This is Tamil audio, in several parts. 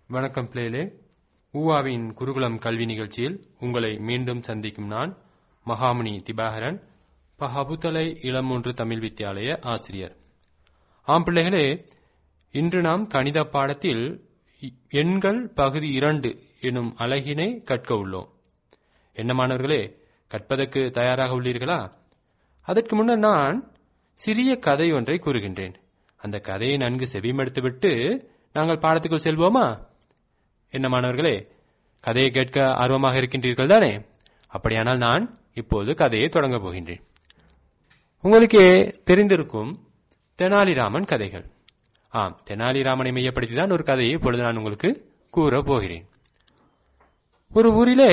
வணக்கம் பிளேலே ஊவாவின் குருகுலம் கல்வி நிகழ்ச்சியில் உங்களை மீண்டும் சந்திக்கும் நான் மகாமுனி திபாகரன் பஹபுத்தலை இளமூன்று தமிழ் வித்தியாலய ஆசிரியர் ஆம் பிள்ளைகளே இன்று நாம் கணித பாடத்தில் இ- எண்கள் பகுதி இரண்டு எனும் அழகினை கற்க உள்ளோம் என்ன மாணவர்களே கற்பதற்கு தயாராக உள்ளீர்களா அதற்கு முன்னர் நான் சிறிய கதை ஒன்றை கூறுகின்றேன் அந்த கதையை நன்கு செவிமடுத்துவிட்டு நாங்கள் பாடத்துக்குள் செல்வோமா என்ன மாணவர்களே கதையை கேட்க ஆர்வமாக இருக்கின்றீர்கள் தானே அப்படியானால் நான் இப்போது கதையை தொடங்கப் போகின்றேன் உங்களுக்கே தெரிந்திருக்கும் தெனாலிராமன் கதைகள் ஆம் தெனாலிராமனை மையப்படுத்தி தான் ஒரு கதையை இப்பொழுது நான் உங்களுக்கு கூறப் போகிறேன் ஒரு ஊரிலே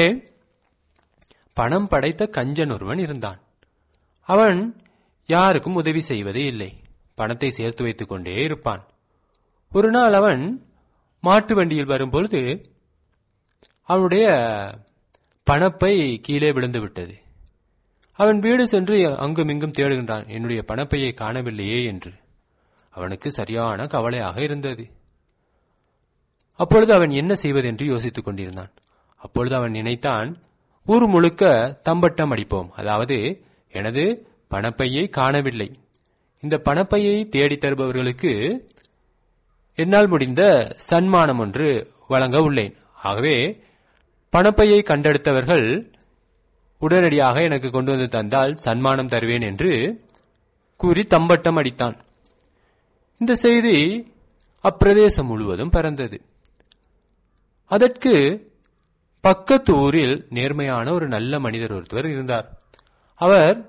பணம் படைத்த கஞ்சன் ஒருவன் இருந்தான் அவன் யாருக்கும் உதவி செய்வதே இல்லை பணத்தை சேர்த்து வைத்துக் கொண்டே இருப்பான் ஒரு நாள் அவன் மாட்டு வண்டியில் வரும்பொழுது அவனுடைய பணப்பை கீழே விழுந்து விட்டது அவன் வீடு சென்று அங்கும் இங்கும் தேடுகின்றான் என்னுடைய பணப்பையை காணவில்லையே என்று அவனுக்கு சரியான கவலையாக இருந்தது அப்பொழுது அவன் என்ன செய்வது என்று யோசித்துக் கொண்டிருந்தான் அப்பொழுது அவன் நினைத்தான் ஊர் முழுக்க தம்பட்டம் அடிப்போம் அதாவது எனது பணப்பையை காணவில்லை இந்த பணப்பையை தேடித் தருபவர்களுக்கு என்னால் முடிந்த சன்மானம் ஒன்று வழங்க உள்ளேன் ஆகவே பணப்பையை கண்டெடுத்தவர்கள் உடனடியாக எனக்கு கொண்டு வந்து தந்தால் சன்மானம் தருவேன் என்று கூறி தம்பட்டம் அடித்தான் இந்த செய்தி அப்பிரதேசம் முழுவதும் பறந்தது அதற்கு பக்கத்து ஊரில் நேர்மையான ஒரு நல்ல மனிதர் ஒருத்தர் இருந்தார் அவர்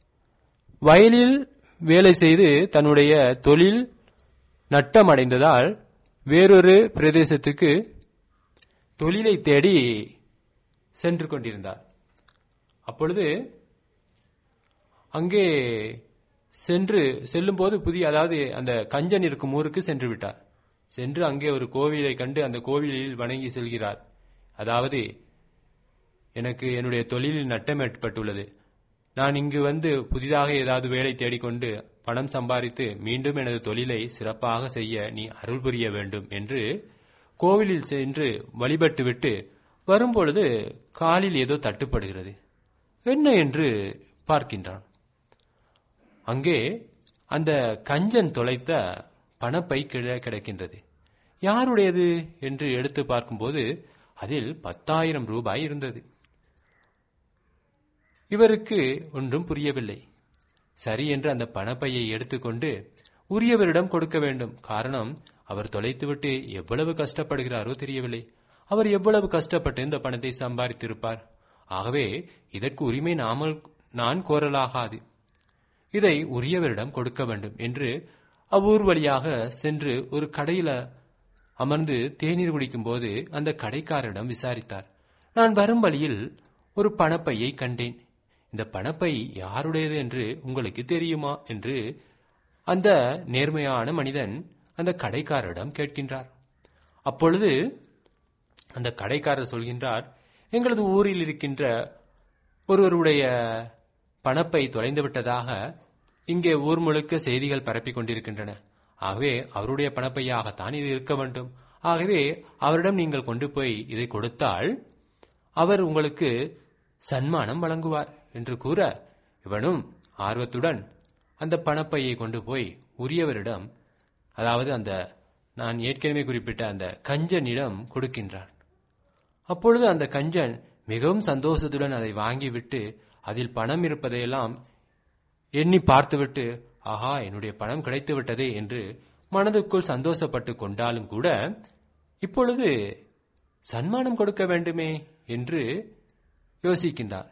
வயலில் வேலை செய்து தன்னுடைய தொழில் நட்டமடைந்ததால் வேறொரு பிரதேசத்துக்கு தொழிலை தேடி சென்று கொண்டிருந்தார் அப்பொழுது அங்கே சென்று செல்லும்போது புதிய அதாவது அந்த கஞ்சன் இருக்கும் ஊருக்கு சென்று விட்டார் சென்று அங்கே ஒரு கோவிலை கண்டு அந்த கோவிலில் வணங்கி செல்கிறார் அதாவது எனக்கு என்னுடைய தொழிலில் நட்டம் ஏற்பட்டுள்ளது நான் இங்கு வந்து புதிதாக ஏதாவது வேலை தேடிக்கொண்டு பணம் சம்பாதித்து மீண்டும் எனது தொழிலை சிறப்பாக செய்ய நீ அருள் புரிய வேண்டும் என்று கோவிலில் சென்று வழிபட்டுவிட்டு வரும்பொழுது காலில் ஏதோ தட்டுப்படுகிறது என்ன என்று பார்க்கின்றான் அங்கே அந்த கஞ்சன் தொலைத்த பணப்பை கீழே கிடக்கின்றது யாருடையது என்று எடுத்து பார்க்கும்போது அதில் பத்தாயிரம் ரூபாய் இருந்தது இவருக்கு ஒன்றும் புரியவில்லை சரி என்று அந்த பணப்பையை எடுத்துக்கொண்டு உரியவரிடம் கொடுக்க வேண்டும் காரணம் அவர் தொலைத்துவிட்டு எவ்வளவு கஷ்டப்படுகிறாரோ தெரியவில்லை அவர் எவ்வளவு கஷ்டப்பட்டு இந்த பணத்தை சம்பாதித்திருப்பார் ஆகவே இதற்கு உரிமை நாமல் நான் கோரலாகாது இதை உரியவரிடம் கொடுக்க வேண்டும் என்று அவ்வூர் வழியாக சென்று ஒரு கடையில அமர்ந்து தேநீர் குடிக்கும்போது அந்த கடைக்காரரிடம் விசாரித்தார் நான் வரும் வழியில் ஒரு பணப்பையை கண்டேன் இந்த பணப்பை யாருடையது என்று உங்களுக்கு தெரியுமா என்று அந்த நேர்மையான மனிதன் அந்த கடைக்காரரிடம் கேட்கின்றார் அப்பொழுது அந்த கடைக்காரர் சொல்கின்றார் எங்களது ஊரில் இருக்கின்ற ஒருவருடைய பணப்பை தொலைந்து விட்டதாக இங்கே ஊர் முழுக்க செய்திகள் பரப்பிக் கொண்டிருக்கின்றன ஆகவே அவருடைய பணப்பையாகத்தான் இது இருக்க வேண்டும் ஆகவே அவரிடம் நீங்கள் கொண்டு போய் இதை கொடுத்தால் அவர் உங்களுக்கு சன்மானம் வழங்குவார் என்று கூற இவனும் ஆர்வத்துடன் அந்த பணப்பையை கொண்டு போய் உரியவரிடம் அதாவது அந்த நான் ஏற்கனவே குறிப்பிட்ட அந்த கஞ்சனிடம் கொடுக்கின்றான் அப்பொழுது அந்த கஞ்சன் மிகவும் சந்தோஷத்துடன் அதை வாங்கிவிட்டு அதில் பணம் இருப்பதையெல்லாம் எண்ணி பார்த்துவிட்டு ஆஹா என்னுடைய பணம் கிடைத்து விட்டதே என்று மனதுக்குள் சந்தோஷப்பட்டு கொண்டாலும் கூட இப்பொழுது சன்மானம் கொடுக்க வேண்டுமே என்று யோசிக்கின்றார்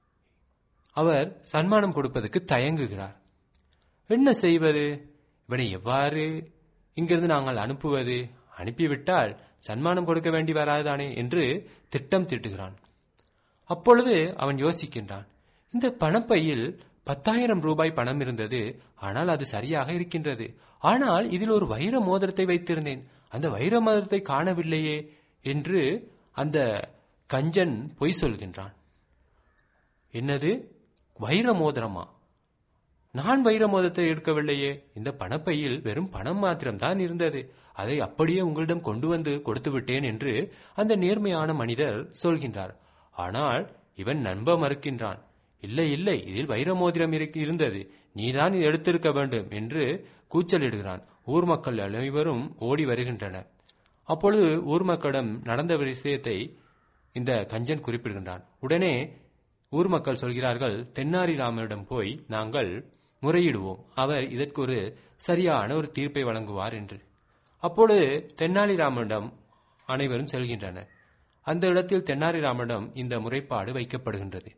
அவர் சன்மானம் கொடுப்பதற்கு தயங்குகிறார் என்ன செய்வது இவனை எவ்வாறு இங்கிருந்து நாங்கள் அனுப்புவது அனுப்பிவிட்டால் சன்மானம் கொடுக்க வேண்டி வராதானே என்று திட்டம் தீட்டுகிறான் அப்பொழுது அவன் யோசிக்கின்றான் இந்த பணப்பையில் பத்தாயிரம் ரூபாய் பணம் இருந்தது ஆனால் அது சரியாக இருக்கின்றது ஆனால் இதில் ஒரு வைர மோதிரத்தை வைத்திருந்தேன் அந்த வைர மோதிரத்தை காணவில்லையே என்று அந்த கஞ்சன் பொய் சொல்கின்றான் என்னது வைர மோதிரமா நான் வைர மோதிரத்தை எடுக்கவில்லையே இந்த பணப்பையில் வெறும் பணம் மாத்திரம்தான் இருந்தது அதை அப்படியே உங்களிடம் கொண்டு வந்து கொடுத்து விட்டேன் என்று அந்த நேர்மையான மனிதர் சொல்கின்றார் ஆனால் இவன் நம்ப மறுக்கின்றான் இல்லை இல்லை இதில் வைர மோதிரம் இருக்கு- இருந்தது நீதான் இதை எடுத்திருக்க வேண்டும் என்று கூச்சலிடுகிறான் ஊர் மக்கள் அனைவரும் ஓடி வருகின்றனர் அப்பொழுது ஊர் மக்களிடம் நடந்த விஷயத்தை இந்த கஞ்சன் குறிப்பிடுகின்றான் உடனே ஊர் மக்கள் சொல்கிறார்கள் தென்னாலிராமனிடம் போய் நாங்கள் முறையிடுவோம் அவர் இதற்கு ஒரு சரியான ஒரு தீர்ப்பை வழங்குவார் என்று அப்பொழுது தென்னாலிராமனிடம் அனைவரும் செல்கின்றனர் அந்த இடத்தில் தென்னாலிராமனிடம் இந்த முறைப்பாடு வைக்கப்படுகின்றது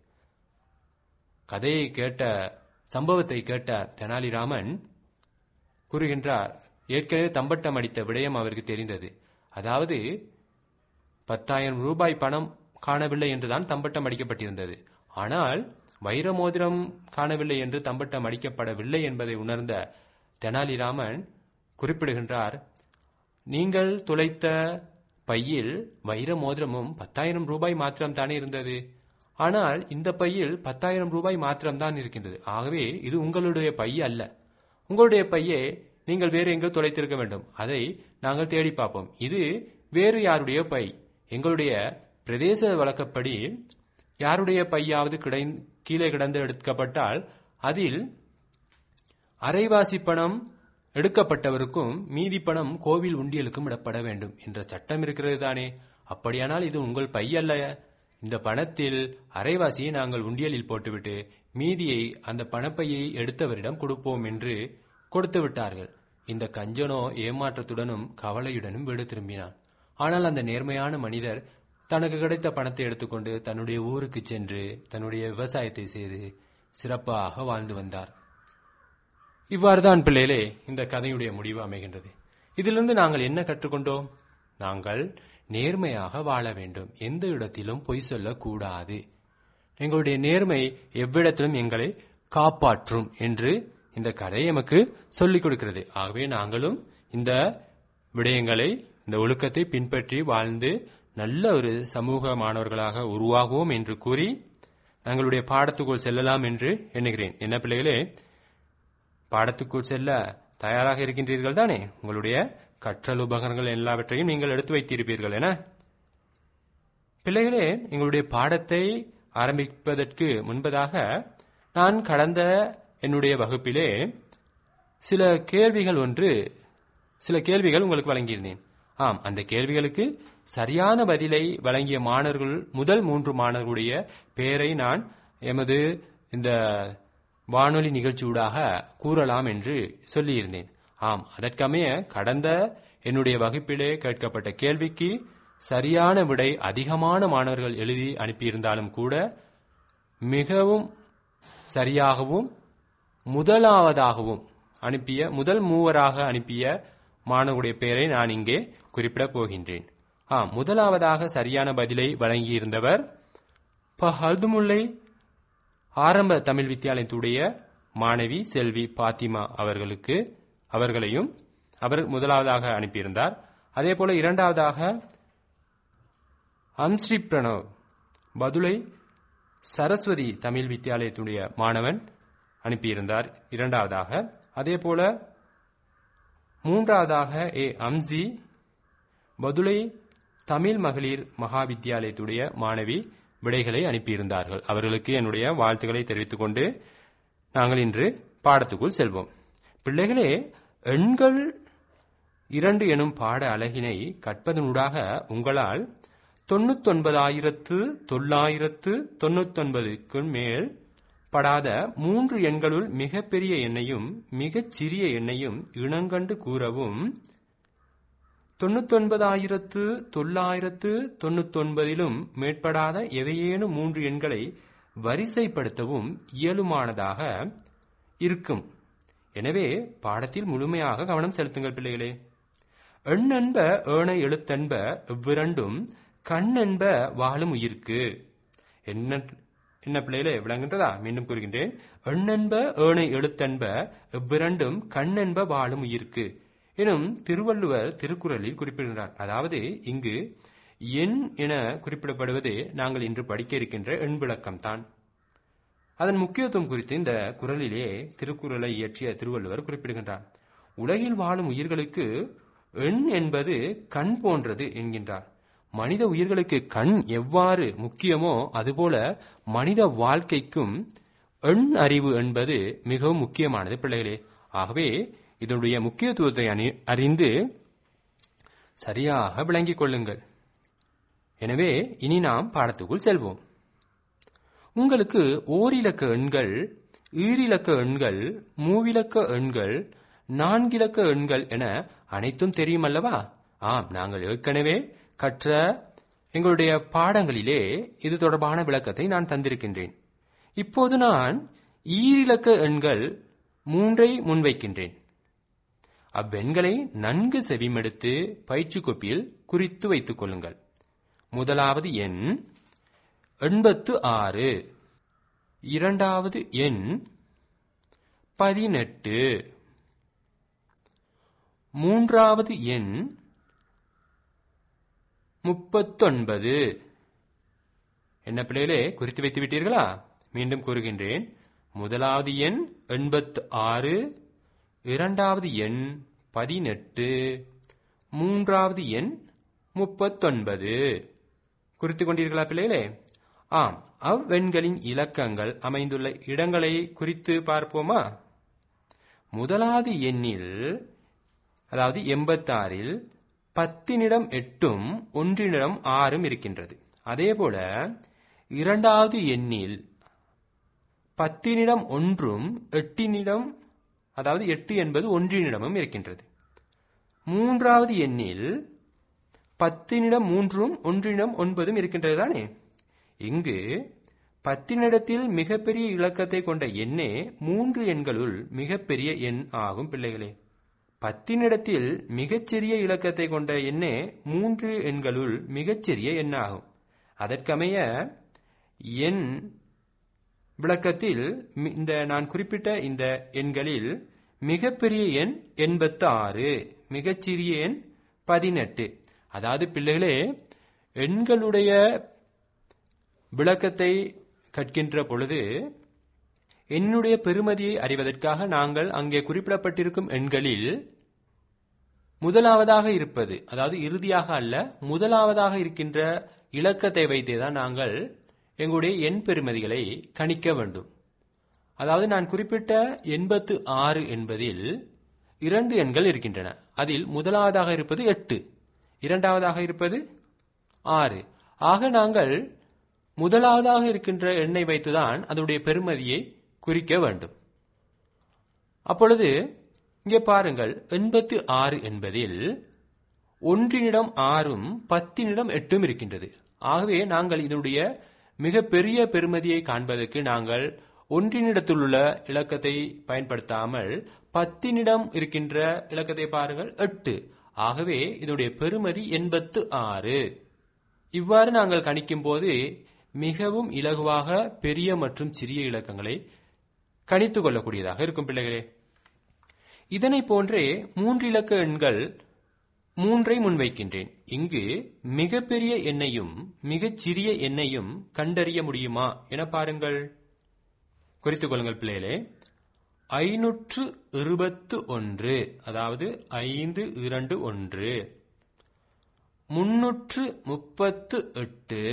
கதையை கேட்ட சம்பவத்தை கேட்ட தெனாலிராமன் கூறுகின்றார் ஏற்கனவே தம்பட்டம் அடித்த விடயம் அவருக்கு தெரிந்தது அதாவது பத்தாயிரம் ரூபாய் பணம் காணவில்லை என்றுதான் தம்பட்டம் அடிக்கப்பட்டிருந்தது ஆனால் வைர மோதிரம் காணவில்லை என்று தம்பட்டம் அடிக்கப்படவில்லை என்பதை உணர்ந்த தெனாலிராமன் குறிப்பிடுகின்றார் நீங்கள் துளைத்த பையில் வைர மோதிரமும் பத்தாயிரம் ரூபாய் மாத்திரம் தானே இருந்தது ஆனால் இந்த பையில் பத்தாயிரம் ரூபாய் மாத்திரம்தான் இருக்கின்றது ஆகவே இது உங்களுடைய பை அல்ல உங்களுடைய பையை நீங்கள் வேறு எங்கோ தொலைத்திருக்க வேண்டும் அதை நாங்கள் தேடி பார்ப்போம் இது வேறு யாருடைய பை எங்களுடைய பிரதேச வழக்கப்படி யாருடைய பையாவது கிடை கீழே கிடந்து எடுக்கப்பட்டால் அதில் அரைவாசி பணம் எடுக்கப்பட்டவருக்கும் மீதி பணம் கோவில் உண்டியலுக்கும் இடப்பட வேண்டும் என்ற சட்டம் இருக்கிறது தானே அப்படியானால் இது உங்கள் பை அல்ல இந்த பணத்தில் அரைவாசியை நாங்கள் உண்டியலில் போட்டுவிட்டு மீதியை அந்த பணப்பையை எடுத்தவரிடம் கொடுப்போம் என்று கொடுத்து விட்டார்கள் இந்த கஞ்சனோ ஏமாற்றத்துடனும் கவலையுடனும் வீடு திரும்பினான் ஆனால் அந்த நேர்மையான மனிதர் தனக்கு கிடைத்த பணத்தை எடுத்துக்கொண்டு தன்னுடைய ஊருக்கு சென்று தன்னுடைய விவசாயத்தை செய்து சிறப்பாக வாழ்ந்து வந்தார் இவ்வாறுதான் பிள்ளைகளே இந்த கதையுடைய முடிவு அமைகின்றது இதிலிருந்து நாங்கள் என்ன கற்றுக்கொண்டோம் நாங்கள் நேர்மையாக வாழ வேண்டும் எந்த இடத்திலும் பொய் சொல்லக்கூடாது எங்களுடைய நேர்மை எவ்விடத்திலும் எங்களை காப்பாற்றும் என்று இந்த கதை எமக்கு சொல்லிக் கொடுக்கிறது ஆகவே நாங்களும் இந்த விடயங்களை இந்த ஒழுக்கத்தை பின்பற்றி வாழ்ந்து நல்ல ஒரு சமூக மாணவர்களாக உருவாகுவோம் என்று கூறி தங்களுடைய பாடத்துக்குள் செல்லலாம் என்று எண்ணுகிறேன் என்ன பிள்ளைகளே பாடத்துக்குள் செல்ல தயாராக இருக்கின்றீர்கள் தானே உங்களுடைய கற்றல் உபகரணங்கள் எல்லாவற்றையும் நீங்கள் எடுத்து வைத்திருப்பீர்கள் என பிள்ளைகளே எங்களுடைய பாடத்தை ஆரம்பிப்பதற்கு முன்பதாக நான் கடந்த என்னுடைய வகுப்பிலே சில கேள்விகள் ஒன்று சில கேள்விகள் உங்களுக்கு வழங்கியிருந்தேன் ஆம் அந்த கேள்விகளுக்கு சரியான பதிலை வழங்கிய மாணவர்கள் முதல் மூன்று மாணவர்களுடைய பெயரை நான் எமது இந்த வானொலி நிகழ்ச்சியூடாக கூறலாம் என்று சொல்லியிருந்தேன் ஆம் அதற்கமைய கடந்த என்னுடைய வகுப்பிலே கேட்கப்பட்ட கேள்விக்கு சரியான விடை அதிகமான மாணவர்கள் எழுதி அனுப்பியிருந்தாலும் கூட மிகவும் சரியாகவும் முதலாவதாகவும் அனுப்பிய முதல் மூவராக அனுப்பிய மாணவருடைய பெயரை நான் இங்கே குறிப்பிடப் போகின்றேன் ஆம் முதலாவதாக சரியான பதிலை வழங்கியிருந்தவர் ப ஹல்துமுல்லை ஆரம்ப தமிழ் வித்தியாலயத்துடைய மாணவி செல்வி பாத்திமா அவர்களுக்கு அவர்களையும் அவர் முதலாவதாக அனுப்பியிருந்தார் அதே போல இரண்டாவதாக அம்ஸ்ரீ பிரணவ் பதுளை சரஸ்வதி தமிழ் வித்தியாலயத்துடைய மாணவன் அனுப்பியிருந்தார் இரண்டாவதாக அதே போல மூன்றாவதாக ஏ அம்சி பதுளை தமிழ் மகளிர் மகா வித்தியாலயத்துடைய மாணவி விடைகளை அனுப்பியிருந்தார்கள் அவர்களுக்கு என்னுடைய வாழ்த்துக்களை தெரிவித்துக் கொண்டு நாங்கள் இன்று பாடத்துக்குள் செல்வோம் பிள்ளைகளே எண்கள் இரண்டு எனும் பாட அழகினை கற்பதனூடாக உங்களால் தொண்ணூத்தொன்பதாயிரத்து தொள்ளாயிரத்து தொண்ணூத்தொன்பதுக்கு மேல் படாத மூன்று எண்களுள் மிகப்பெரிய எண்ணையும் மிகச் சிறிய எண்ணையும் இனங்கண்டு கூறவும் தொண்ணூத்தொன்பதாயிரத்து தொள்ளாயிரத்து தொண்ணூத்தொன்பதிலும் மேற்படாத எவையேனும் மூன்று எண்களை வரிசைப்படுத்தவும் இயலுமானதாக இருக்கும் எனவே பாடத்தில் முழுமையாக கவனம் செலுத்துங்கள் பிள்ளைகளே எண்ணென்ப ஏனை எழுத்தென்ப இவ்விரண்டும் கண்ணென்ப வாழும் உயிர்க்கு என்ன என்ன பிள்ளைகளே விளங்குன்றதா மீண்டும் கூறுகின்றேன் எண்ணென்ப ஏனை எழுத்தென்ப இவ்விரண்டும் கண்ணென்ப வாழும் உயிர்க்கு எனும் திருவள்ளுவர் திருக்குறளில் குறிப்பிடுகிறார் அதாவது இங்கு எண் என குறிப்பிடப்படுவது நாங்கள் இன்று படிக்க இருக்கின்ற எண் விளக்கம் தான் அதன் முக்கியத்துவம் குறித்து இந்த குரலிலே திருக்குறளை இயற்றிய திருவள்ளுவர் குறிப்பிடுகின்றார் உலகில் வாழும் உயிர்களுக்கு எண் என்பது கண் போன்றது என்கின்றார் மனித உயிர்களுக்கு கண் எவ்வாறு முக்கியமோ அதுபோல மனித வாழ்க்கைக்கும் எண் அறிவு என்பது மிகவும் முக்கியமானது பிள்ளைகளே ஆகவே இதனுடைய முக்கியத்துவத்தை அணி- அறிந்து சரியாக விளங்கிக் கொள்ளுங்கள் எனவே இனி நாம் பாடத்துக்குள் செல்வோம் உங்களுக்கு ஓரிலக்க எண்கள் ஈரிலக்க எண்கள் மூவிலக்க எண்கள் நான்கிலக்க எண்கள் என அனைத்தும் தெரியும் அல்லவா ஆம் நாங்கள் ஏற்கனவே கற்ற எங்களுடைய பாடங்களிலே இது தொடர்பான விளக்கத்தை நான் தந்திருக்கின்றேன் இப்போது நான் ஈரிலக்க எண்கள் மூன்றை முன்வைக்கின்றேன் அவ்வெண்களை நன்கு செவிமெடுத்து பயிற்சி கோப்பியில் குறித்து வைத்துக் கொள்ளுங்கள் முதலாவது எண் எண்பத்து ஆறு இரண்டாவது எண் பதினெட்டு மூன்றாவது எண் முப்பத்தொன்பது என்ன பிள்ளைகளே குறித்து வைத்து விட்டீர்களா மீண்டும் கூறுகின்றேன் முதலாவது எண் எண்பத்து ஆறு இரண்டாவது எண் பதினெட்டு மூன்றாவது எண் முப்பத்தொன்பது குறித்துக் கொண்டீர்களா பிள்ளைகளே ஆம் அவ்வெண்களின் இலக்கங்கள் அமைந்துள்ள இடங்களை குறித்து பார்ப்போமா முதலாவது எண்ணில் அதாவது எண்பத்தாறில் பத்தினிடம் எட்டும் ஒன்றினிடம் ஆறும் இருக்கின்றது அதேபோல இரண்டாவது எண்ணில் பத்தினிடம் ஒன்றும் எட்டினிடம் அதாவது எட்டு என்பது ஒன்றினிடமும் இருக்கின்றது மூன்றாவது எண்ணில் பத்தினிடம் மூன்றும் ஒன்றினிடம் ஒன்பதும் இருக்கின்றது தானே இங்கு பத்தினிடத்தில் மிகப்பெரிய இலக்கத்தை கொண்ட எண்ணே மூன்று எண்களுள் மிகப்பெரிய எண் ஆகும் பிள்ளைகளே பத்தினிடத்தில் மிகச்சிறிய இலக்கத்தை கொண்ட எண்ணே மூன்று எண்களுள் மிகச்சிறிய எண்ணாகும் அதற்கமைய எண் விளக்கத்தில் மி- இந்த நான் குறிப்பிட்ட இந்த எண்களில் மிகப்பெரிய எண் எண்பத்து ஆறு மிகச்சிறிய எண் பதினெட்டு அதாவது பிள்ளைகளே எண்களுடைய விளக்கத்தை கற்கின்ற பொழுது எண்ணுடைய பெருமதியை அறிவதற்காக நாங்கள் அங்கே குறிப்பிடப்பட்டிருக்கும் எண்களில் முதலாவதாக இருப்பது அதாவது இறுதியாக அல்ல முதலாவதாக இருக்கின்ற இலக்கத்தை வைத்தே தான் நாங்கள் எங்களுடைய எண் பெருமதிகளை கணிக்க வேண்டும் அதாவது நான் குறிப்பிட்ட எண்பத்து ஆறு என்பதில் இரண்டு எண்கள் இருக்கின்றன அதில் முதலாவதாக இருப்பது எட்டு இரண்டாவதாக இருப்பது ஆறு ஆக நாங்கள் முதலாவதாக இருக்கின்ற எண்ணை வைத்துதான் அதனுடைய பெருமதியை குறிக்க வேண்டும் அப்பொழுது இங்கே பாருங்கள் எண்பத்து ஆறு என்பதில் ஒன்றினிடம் ஆறும் பத்தினிடம் எட்டும் இருக்கின்றது ஆகவே நாங்கள் இதனுடைய மிக பெரிய பெருமதியை காண்பதற்கு நாங்கள் ஒன்றினிடத்திலுள்ள இலக்கத்தை பயன்படுத்தாமல் பத்தினிடம் இருக்கின்ற இலக்கத்தை பாருங்கள் எட்டு ஆகவே இதனுடைய பெருமதி எண்பத்து ஆறு இவ்வாறு நாங்கள் கணிக்கும் போது மிகவும் இலகுவாக பெரிய மற்றும் சிறிய இலக்கங்களை கணித்துக் கொள்ளக்கூடியதாக இருக்கும் பிள்ளைகளே இதனை போன்றே மூன்று இலக்க எண்கள் மூன்றை முன்வைக்கின்றேன் இங்கு மிகப்பெரிய எண்ணையும் மிகச் சிறிய எண்ணையும் கண்டறிய முடியுமா என பாருங்கள் குறித்துக் கொள்ளுங்கள் பிள்ளைகளே ஐநூற்று இருபத்து ஒன்று அதாவது ஐந்து இரண்டு ஒன்று முன்னூற்று முப்பத்து எட்டு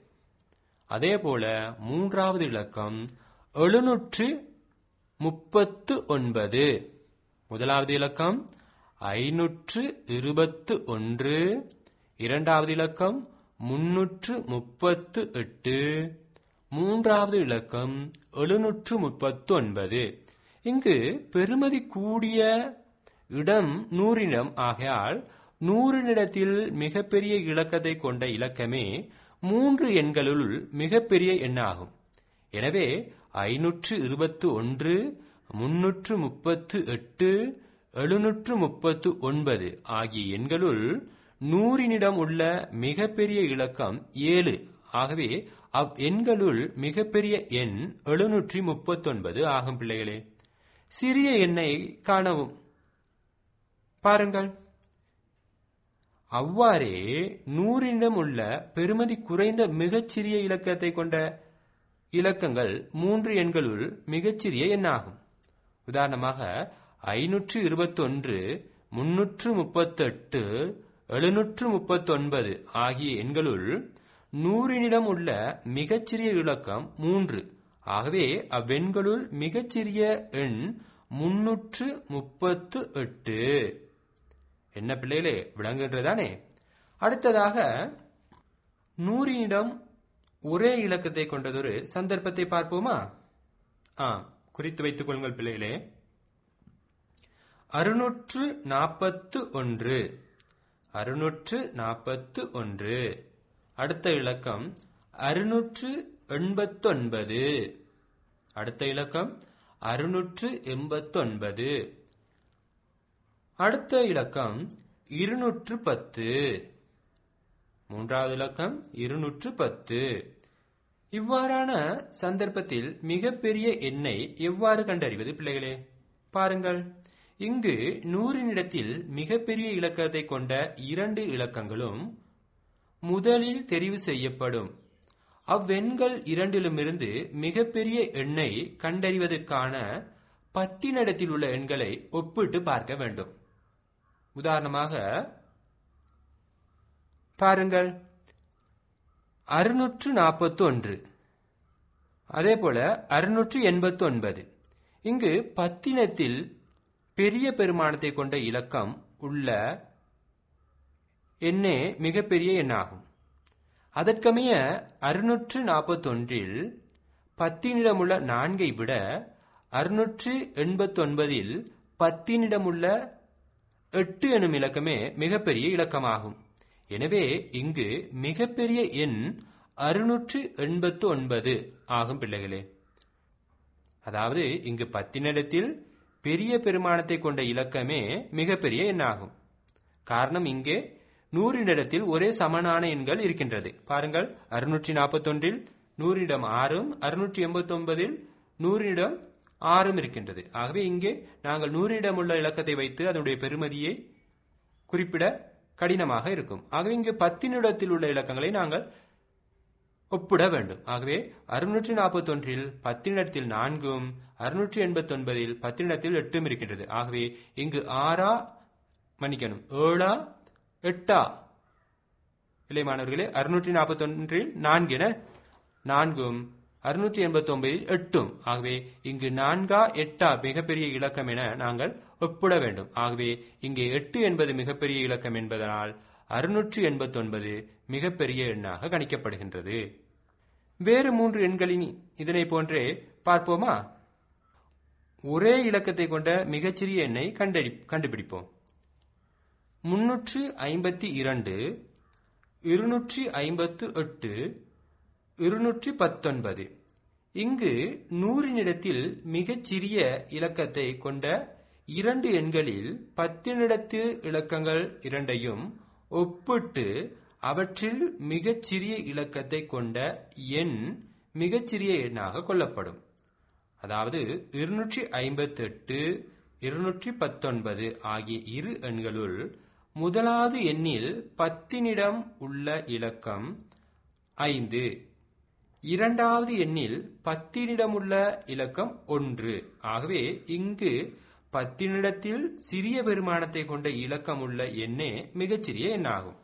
அதே போல மூன்றாவது இலக்கம் எழுநூற்று முப்பத்து ஒன்பது முதலாவது இலக்கம் ஐநூற்று இருபத்து ஒன்று இரண்டாவது இலக்கம் முன்னூற்று முப்பத்து எட்டு மூன்றாவது இலக்கம் எழுநூற்று முப்பத்து ஒன்பது இங்கு பெருமதி கூடிய இடம் நூறினம் ஆகையால் நூறினிடத்தில் மிகப்பெரிய இலக்கத்தை கொண்ட இலக்கமே மூன்று எண்களுள் மிகப்பெரிய எண்ணாகும் எனவே ஐநூற்று இருபத்து ஒன்று முன்னூற்று முப்பத்து எட்டு எழுநூற்று முப்பத்து ஒன்பது ஆகிய எண்களுள் நூறினிடம் உள்ள மிகப்பெரிய இலக்கம் ஏழு ஆகவே அவ் எண்களுள் மிகப்பெரிய எண் எழுநூற்றி முப்பத்தொன்பது ஆகும் பிள்ளைகளே சிறிய எண்ணை காணவும் பாருங்கள் அவ்வாறே நூறினிடம் உள்ள பெருமதி குறைந்த மிகச்சிறிய இலக்கத்தை கொண்ட இலக்கங்கள் மூன்று எண்களுள் மிகச்சிறிய எண்ணாகும் உதாரணமாக ஐநூற்று இருபத்தொன்று முன்னூற்று முப்பத்தெட்டு எழுநூற்று முப்பத்தொன்பது ஆகிய எண்களுள் நூறினிடம் உள்ள மிகச்சிறிய இலக்கம் மூன்று ஆகவே அவ்வெண்களுள் மிகச்சிறிய எண் முன்னூற்று முப்பத்து எட்டு என்ன பிள்ளைகளே விளங்குகின்றதானே அடுத்ததாக நூறினிடம் ஒரே இலக்கத்தை கொண்டதொரு சந்தர்ப்பத்தை பார்ப்போமா ஆ குறித்து வைத்துக் கொள்ளுங்கள் பிள்ளைகளே அறுநூற்று நாற்பத்து ஒன்று அறுநூற்று நாற்பத்து ஒன்று அடுத்த இலக்கம் அறுநூற்று எண்பத்தொன்பது அடுத்த இலக்கம் அறுநூற்று எண்பத்தொன்பது அடுத்த இலக்கம் இருநூற்று பத்து மூன்றாவது இலக்கம் இருநூற்று பத்து இவ்வாறான சந்தர்ப்பத்தில் மிகப்பெரிய எண்ணை எவ்வாறு கண்டறிவது பிள்ளைகளே பாருங்கள் இங்கு நூறினிடத்தில் மிகப்பெரிய இலக்கத்தை கொண்ட இரண்டு இலக்கங்களும் முதலில் தெரிவு செய்யப்படும் அவ்வெண்கள் இரண்டிலுமிருந்து மிகப்பெரிய எண்ணை கண்டறிவதற்கான பத்தினிடத்தில் உள்ள எண்களை ஒப்பிட்டு பார்க்க வேண்டும் உதாரணமாக பாருங்கள் அறுநூற்று நாற்பத்தி ஒன்று அதே போல அறுநூற்று எண்பத்தி ஒன்பது இங்கு பத்தினத்தில் பெரிய பெருமானத்தை கொண்ட இலக்கம் உள்ள எண்ணே மிகப்பெரிய எண்ணாகும் அதற்கமைய அறுநூற்று நாற்பத்தொன்றில் பத்தினிடமுள்ள நான்கை விட அறுநூற்று எண்பத்தொன்பதில் பத்தினிடமுள்ள எட்டு எனும் இலக்கமே மிகப்பெரிய இலக்கமாகும் எனவே இங்கு மிகப்பெரிய எண் அறுநூற்று எண்பத்து ஒன்பது ஆகும் பிள்ளைகளே அதாவது இங்கு பத்தினிடத்தில் பெரிய பெருமானத்தை கொண்ட இலக்கமே மிகப்பெரிய எண்ணாகும் காரணம் இங்கே நூறினிடத்தில் ஒரே சமனான எண்கள் இருக்கின்றது பாருங்கள் அறுநூற்றி நாற்பத்தொன்றில் நூறிடம் ஆறும் அறுநூற்றி எண்பத்தி ஒன்பதில் நூறிடம் ஆறும் இருக்கின்றது ஆகவே இங்கே நாங்கள் நூறிடம் உள்ள இலக்கத்தை வைத்து அதனுடைய பெருமதியை குறிப்பிட கடினமாக இருக்கும் ஆகவே இங்கு பத்தினிடத்தில் உள்ள இலக்கங்களை நாங்கள் ஒப்பிட வேண்டும் ஆகவே அறுநூற்றி நாற்பத்தி ஒன்றில் பத்தினிடத்தில் நான்கும் அறுநூற்றி எண்பத்தி ஒன்பதில் பத்தினிடத்தில் எட்டும் இருக்கின்றது ஆகவே இங்கு ஆறா மன்னிக்கணும் ஏழா எட்டா இல்லை மாணவர்களே அறுநூற்றி நாற்பத்தி ஒன்றில் நான்கு என நான்கும் அறுநூற்றி எண்பத்தி ஒன்பதில் எட்டும் ஆகவே இங்கு நான்கா எட்டா மிகப்பெரிய இலக்கம் என நாங்கள் ஒப்பிட வேண்டும் ஆகவே இங்கே எட்டு என்பது மிகப்பெரிய இலக்கம் என்பதனால் அறுநூற்றி எண்பத்தி ஒன்பது மிகப்பெரிய எண்ணாக கணிக்கப்படுகின்றது வேறு மூன்று எண்களின் இதனை போன்றே பார்ப்போமா ஒரே இலக்கத்தை கொண்ட மிகச்சிறிய எண்ணை கண்டறி கண்டுபிடிப்போம் முன்னூற்று ஐம்பத்தி இரண்டு இருநூற்றி ஐம்பத்து எட்டு இருநூற்றி பத்தொன்பது இங்கு நூறினிடத்தில் மிகச்சிறிய இலக்கத்தை கொண்ட இரண்டு எண்களில் பத்தினிடத்து இலக்கங்கள் இரண்டையும் ஒப்பிட்டு அவற்றில் மிகச்சிறிய இலக்கத்தை கொண்ட எண் மிகச்சிறிய எண்ணாக கொள்ளப்படும் அதாவது இருநூற்றி ஐம்பத்தி எட்டு இருநூற்றி பத்தொன்பது ஆகிய இரு எண்களுள் முதலாவது எண்ணில் பத்தினிடம் உள்ள இலக்கம் ஐந்து இரண்டாவது எண்ணில் பத்தினிடமுள்ள இலக்கம் ஒன்று ஆகவே இங்கு பத்தினிடத்தில் சிறிய பெருமானத்தை கொண்ட இலக்கம் உள்ள எண்ணே மிகச்சிறிய எண்ணாகும்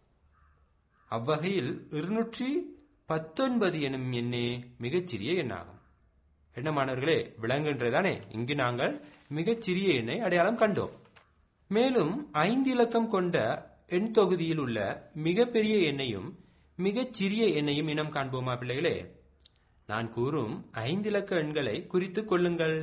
அவ்வகையில் இருநூற்றி பத்தொன்பது எனும் எண்ணே மிகச்சிறிய எண்ணாகும் என்ன மாணவர்களே விளங்குகின்றதானே இங்கு நாங்கள் மிகச்சிறிய எண்ணை அடையாளம் கண்டோம் மேலும் ஐந்து இலக்கம் கொண்ட எண் தொகுதியில் உள்ள மிகப்பெரிய எண்ணையும் மிகச் சிறிய எண்ணையும் இனம் காண்போமா பிள்ளைகளே நான் கூறும் ஐந்து இலக்க எண்களை குறித்துக் கொள்ளுங்கள்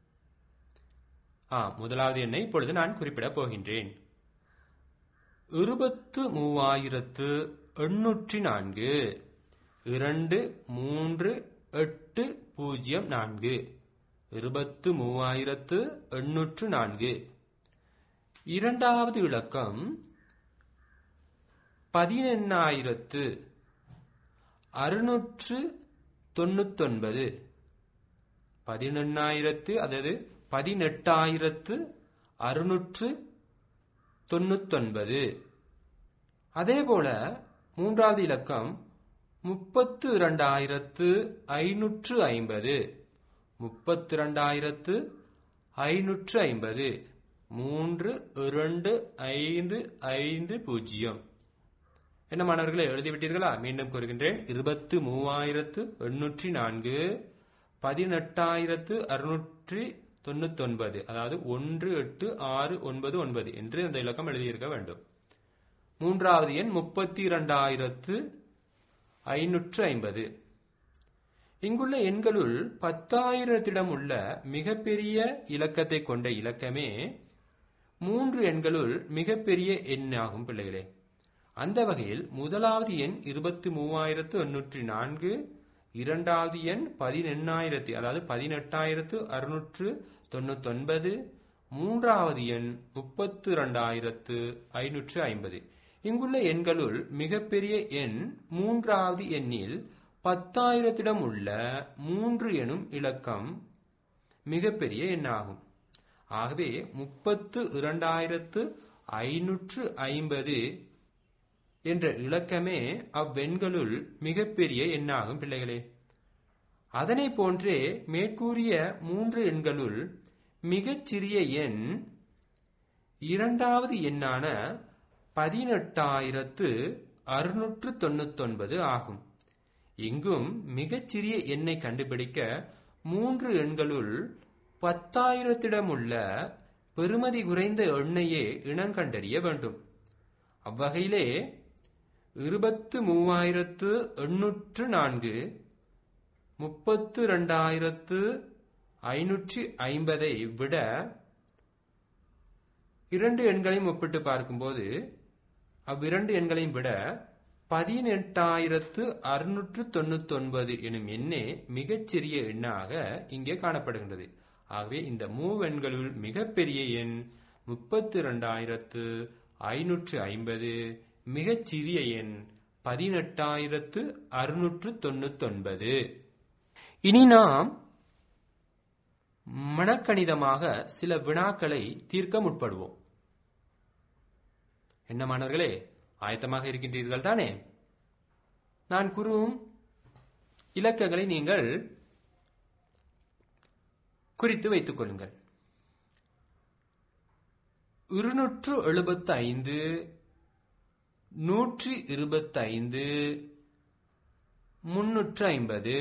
ஆ முதலாவது எண்ணை இப்பொழுது நான் குறிப்பிடப் போகின்றேன் இருபத்து மூவாயிரத்து எண்ணூற்றி நான்கு இரண்டு மூன்று எட்டு பூஜ்ஜியம் நான்கு இருபத்து மூவாயிரத்து எண்ணூற்று நான்கு இரண்டாவது இலக்கம் பதினெண்ணாயிரத்து அறுநூற்று தொண்ணூத்தொன்பது பதினெண்ணாயிரத்து அதாவது பதினெட்டாயிரத்து அறுநூற்று தொண்ணூத்தொன்பது அதேபோல மூன்றாவது இலக்கம் முப்பத்து இரண்டாயிரத்து ஐநூற்று ஐம்பது முப்பத்தி இரண்டாயிரத்து ஐநூற்று ஐம்பது மூன்று இரண்டு ஐந்து ஐந்து பூஜ்ஜியம் என்ன மாணவர்களே எழுதிவிட்டீர்களா மீண்டும் கூறுகின்றேன் இருபத்து மூவாயிரத்து எண்ணூற்றி நான்கு பதினெட்டாயிரத்து அறுநூற்றி தொண்ணூத்தொன்பது அதாவது ஒன்று எட்டு ஆறு ஒன்பது ஒன்பது என்று அந்த இலக்கம் எழுதியிருக்க வேண்டும் மூன்றாவது எண் முப்பத்தி இரண்டாயிரத்து ஐநூற்று ஐம்பது இங்குள்ள எண்களுள் பத்தாயிரத்திடம் உள்ள மிகப்பெரிய இலக்கத்தை கொண்ட இலக்கமே மூன்று எண்களுள் மிகப்பெரிய எண்ணாகும் பிள்ளைகளே அந்த வகையில் முதலாவது எண் இருபத்தி மூவாயிரத்து எண்ணூற்றி நான்கு இரண்டாவது எண் பதினெண்ணாயிரத்தி அதாவது பதினெட்டாயிரத்து அறுநூற்று தொண்ணூத்தொன்பது மூன்றாவது எண் முப்பத்து இரண்டாயிரத்து ஐநூற்று ஐம்பது இங்குள்ள எண்களுள் மிகப்பெரிய எண் மூன்றாவது எண்ணில் பத்தாயிரத்திடம் உள்ள மூன்று எனும் இலக்கம் மிகப்பெரிய எண்ணாகும் ஆகவே முப்பத்து இரண்டாயிரத்து ஐநூற்று ஐம்பது என்ற இலக்கமே அவ்வெண்களுள் மிகப்பெரிய எண்ணாகும் பிள்ளைகளே அதனை போன்றே மேற்கூறிய மூன்று எண்களுள் மிகச் சிறிய எண் இரண்டாவது எண்ணான பதினெட்டாயிரத்து அறுநூற்று தொண்ணூத்தொன்பது ஆகும் இங்கும் மிகச்சிறிய எண்ணை கண்டுபிடிக்க மூன்று எண்களுள் பத்தாயிரத்திடமுள்ள பெறுமதி குறைந்த எண்ணையே இனங்கண்டறிய வேண்டும் அவ்வகையிலே இருபத்து மூவாயிரத்து எண்ணூற்று நான்கு முப்பத்து இரண்டாயிரத்து ஐநூற்றி ஐம்பதை விட இரண்டு எண்களையும் ஒப்பிட்டு பார்க்கும்போது அவ்விரண்டு எண்களையும் விட பதினெட்டாயிரத்து அறுநூற்று தொண்ணூத்தி ஒன்பது எனும் எண்ணே மிகச்சிறிய எண்ணாக இங்கே காணப்படுகின்றது ஆகவே இந்த மூவெண்களுள் மிகப்பெரிய எண் முப்பத்தி இரண்டாயிரத்து ஐநூற்று ஐம்பது மிகச்சிறிய எண் பதினெட்டாயிரத்து அறுநூற்று தொண்ணூத்தொன்பது இனி நாம் மனக்கணிதமாக சில வினாக்களை தீர்க்க முற்படுவோம் என்ன மாணவர்களே ஆயத்தமாக இருக்கின்றீர்கள் தானே நான் கூறும் இலக்கங்களை நீங்கள் குறித்து வைத்துக் கொள்ளுங்கள் இருநூற்று எழுபத்தி ஐந்து நூற்றி இருபத்தி ஐந்து முன்னூற்று ஐம்பது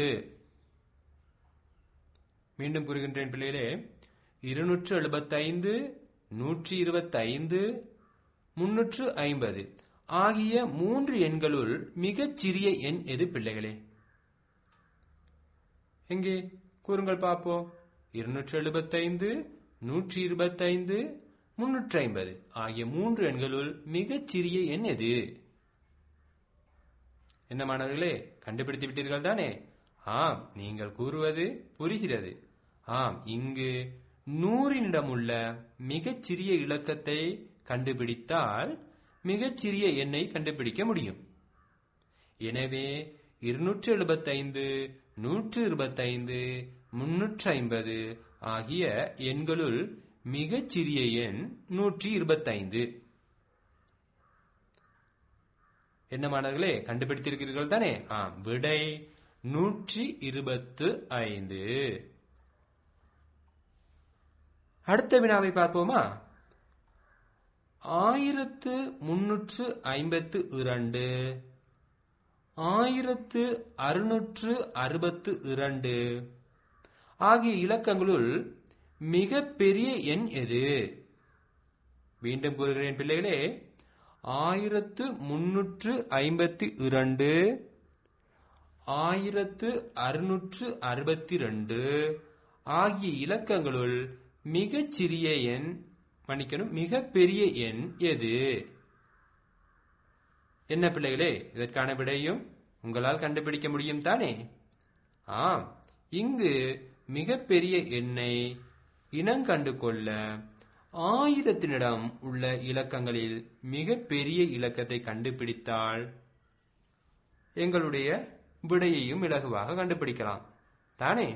மீண்டும் கூறுகின்றேன் பிள்ளைகளே இருநூற்று எழுபத்தைந்து நூற்றி இருபத்தைந்து முன்னூற்று ஐம்பது ஆகிய மூன்று எண்களுள் மிகச் சிறிய எண் எது பிள்ளைகளே எங்கே கூறுங்கள் பார்ப்போம் இருநூற்று எழுபத்தைந்து நூற்றி இருபத்தைந்து முன்னூற்றி ஐம்பது ஆகிய மூன்று எண்களுள் மிகச் சிறிய எண் எது என்ன மாணவர்களே கண்டுபிடித்து விட்டீர்கள் தானே ஆம் நீங்கள் கூறுவது புரிகிறது ஆம் இங்கு நூறினிடமுள்ள மிகச் சிறிய இலக்கத்தை கண்டுபிடித்தால் மிகச்சிறிய எண்ணை கண்டுபிடிக்க முடியும் எனவே இருநூற்று எழுபத்தைந்து நூற்று இருபத்தைந்து முன்னூற்று ஐம்பது ஆகிய எண்களுள் மிகச் சிறிய எண் நூற்றி இருபத்தைந்து என்ன மாணவர்களே கண்டுபிடித்திருக்கிறீர்கள் தானே ஆம் விடை நூற்றி இருபத்து ஐந்து அடுத்த வினாவை பார்ப்போமா ஆயிரத்து முன்னூற்று ஐம்பத்து இரண்டு ஆயிரத்து அறுநூற்று அறுபத்து இரண்டு ஆகிய இலக்கங்களுள் மிக பெரிய எண் எது மீண்டும் கூறுகிறேன் பிள்ளைகளே ஆயிரத்து முன்னூற்று ஐம்பத்தி இரண்டு ஆயிரத்து அறுநூற்று அறுபத்தி ரெண்டு ஆகிய இலக்கங்களுள் மிகச் சிறிய எண் மன்னிக்கணும் மிக பெரிய எண் எது என்ன பிள்ளைகளே இதற்கான விடையும் உங்களால் கண்டுபிடிக்க முடியும் தானே ஆம் இங்கு மிகப்பெரிய எண்ணை இனங்கண்டு கொள்ள ஆயிரத்தினிடம் உள்ள இலக்கங்களில் மிக பெரிய இலக்கத்தை கண்டுபிடித்தால் எங்களுடைய விடையையும் இலகுவாக கண்டுபிடிக்கலாம் தானே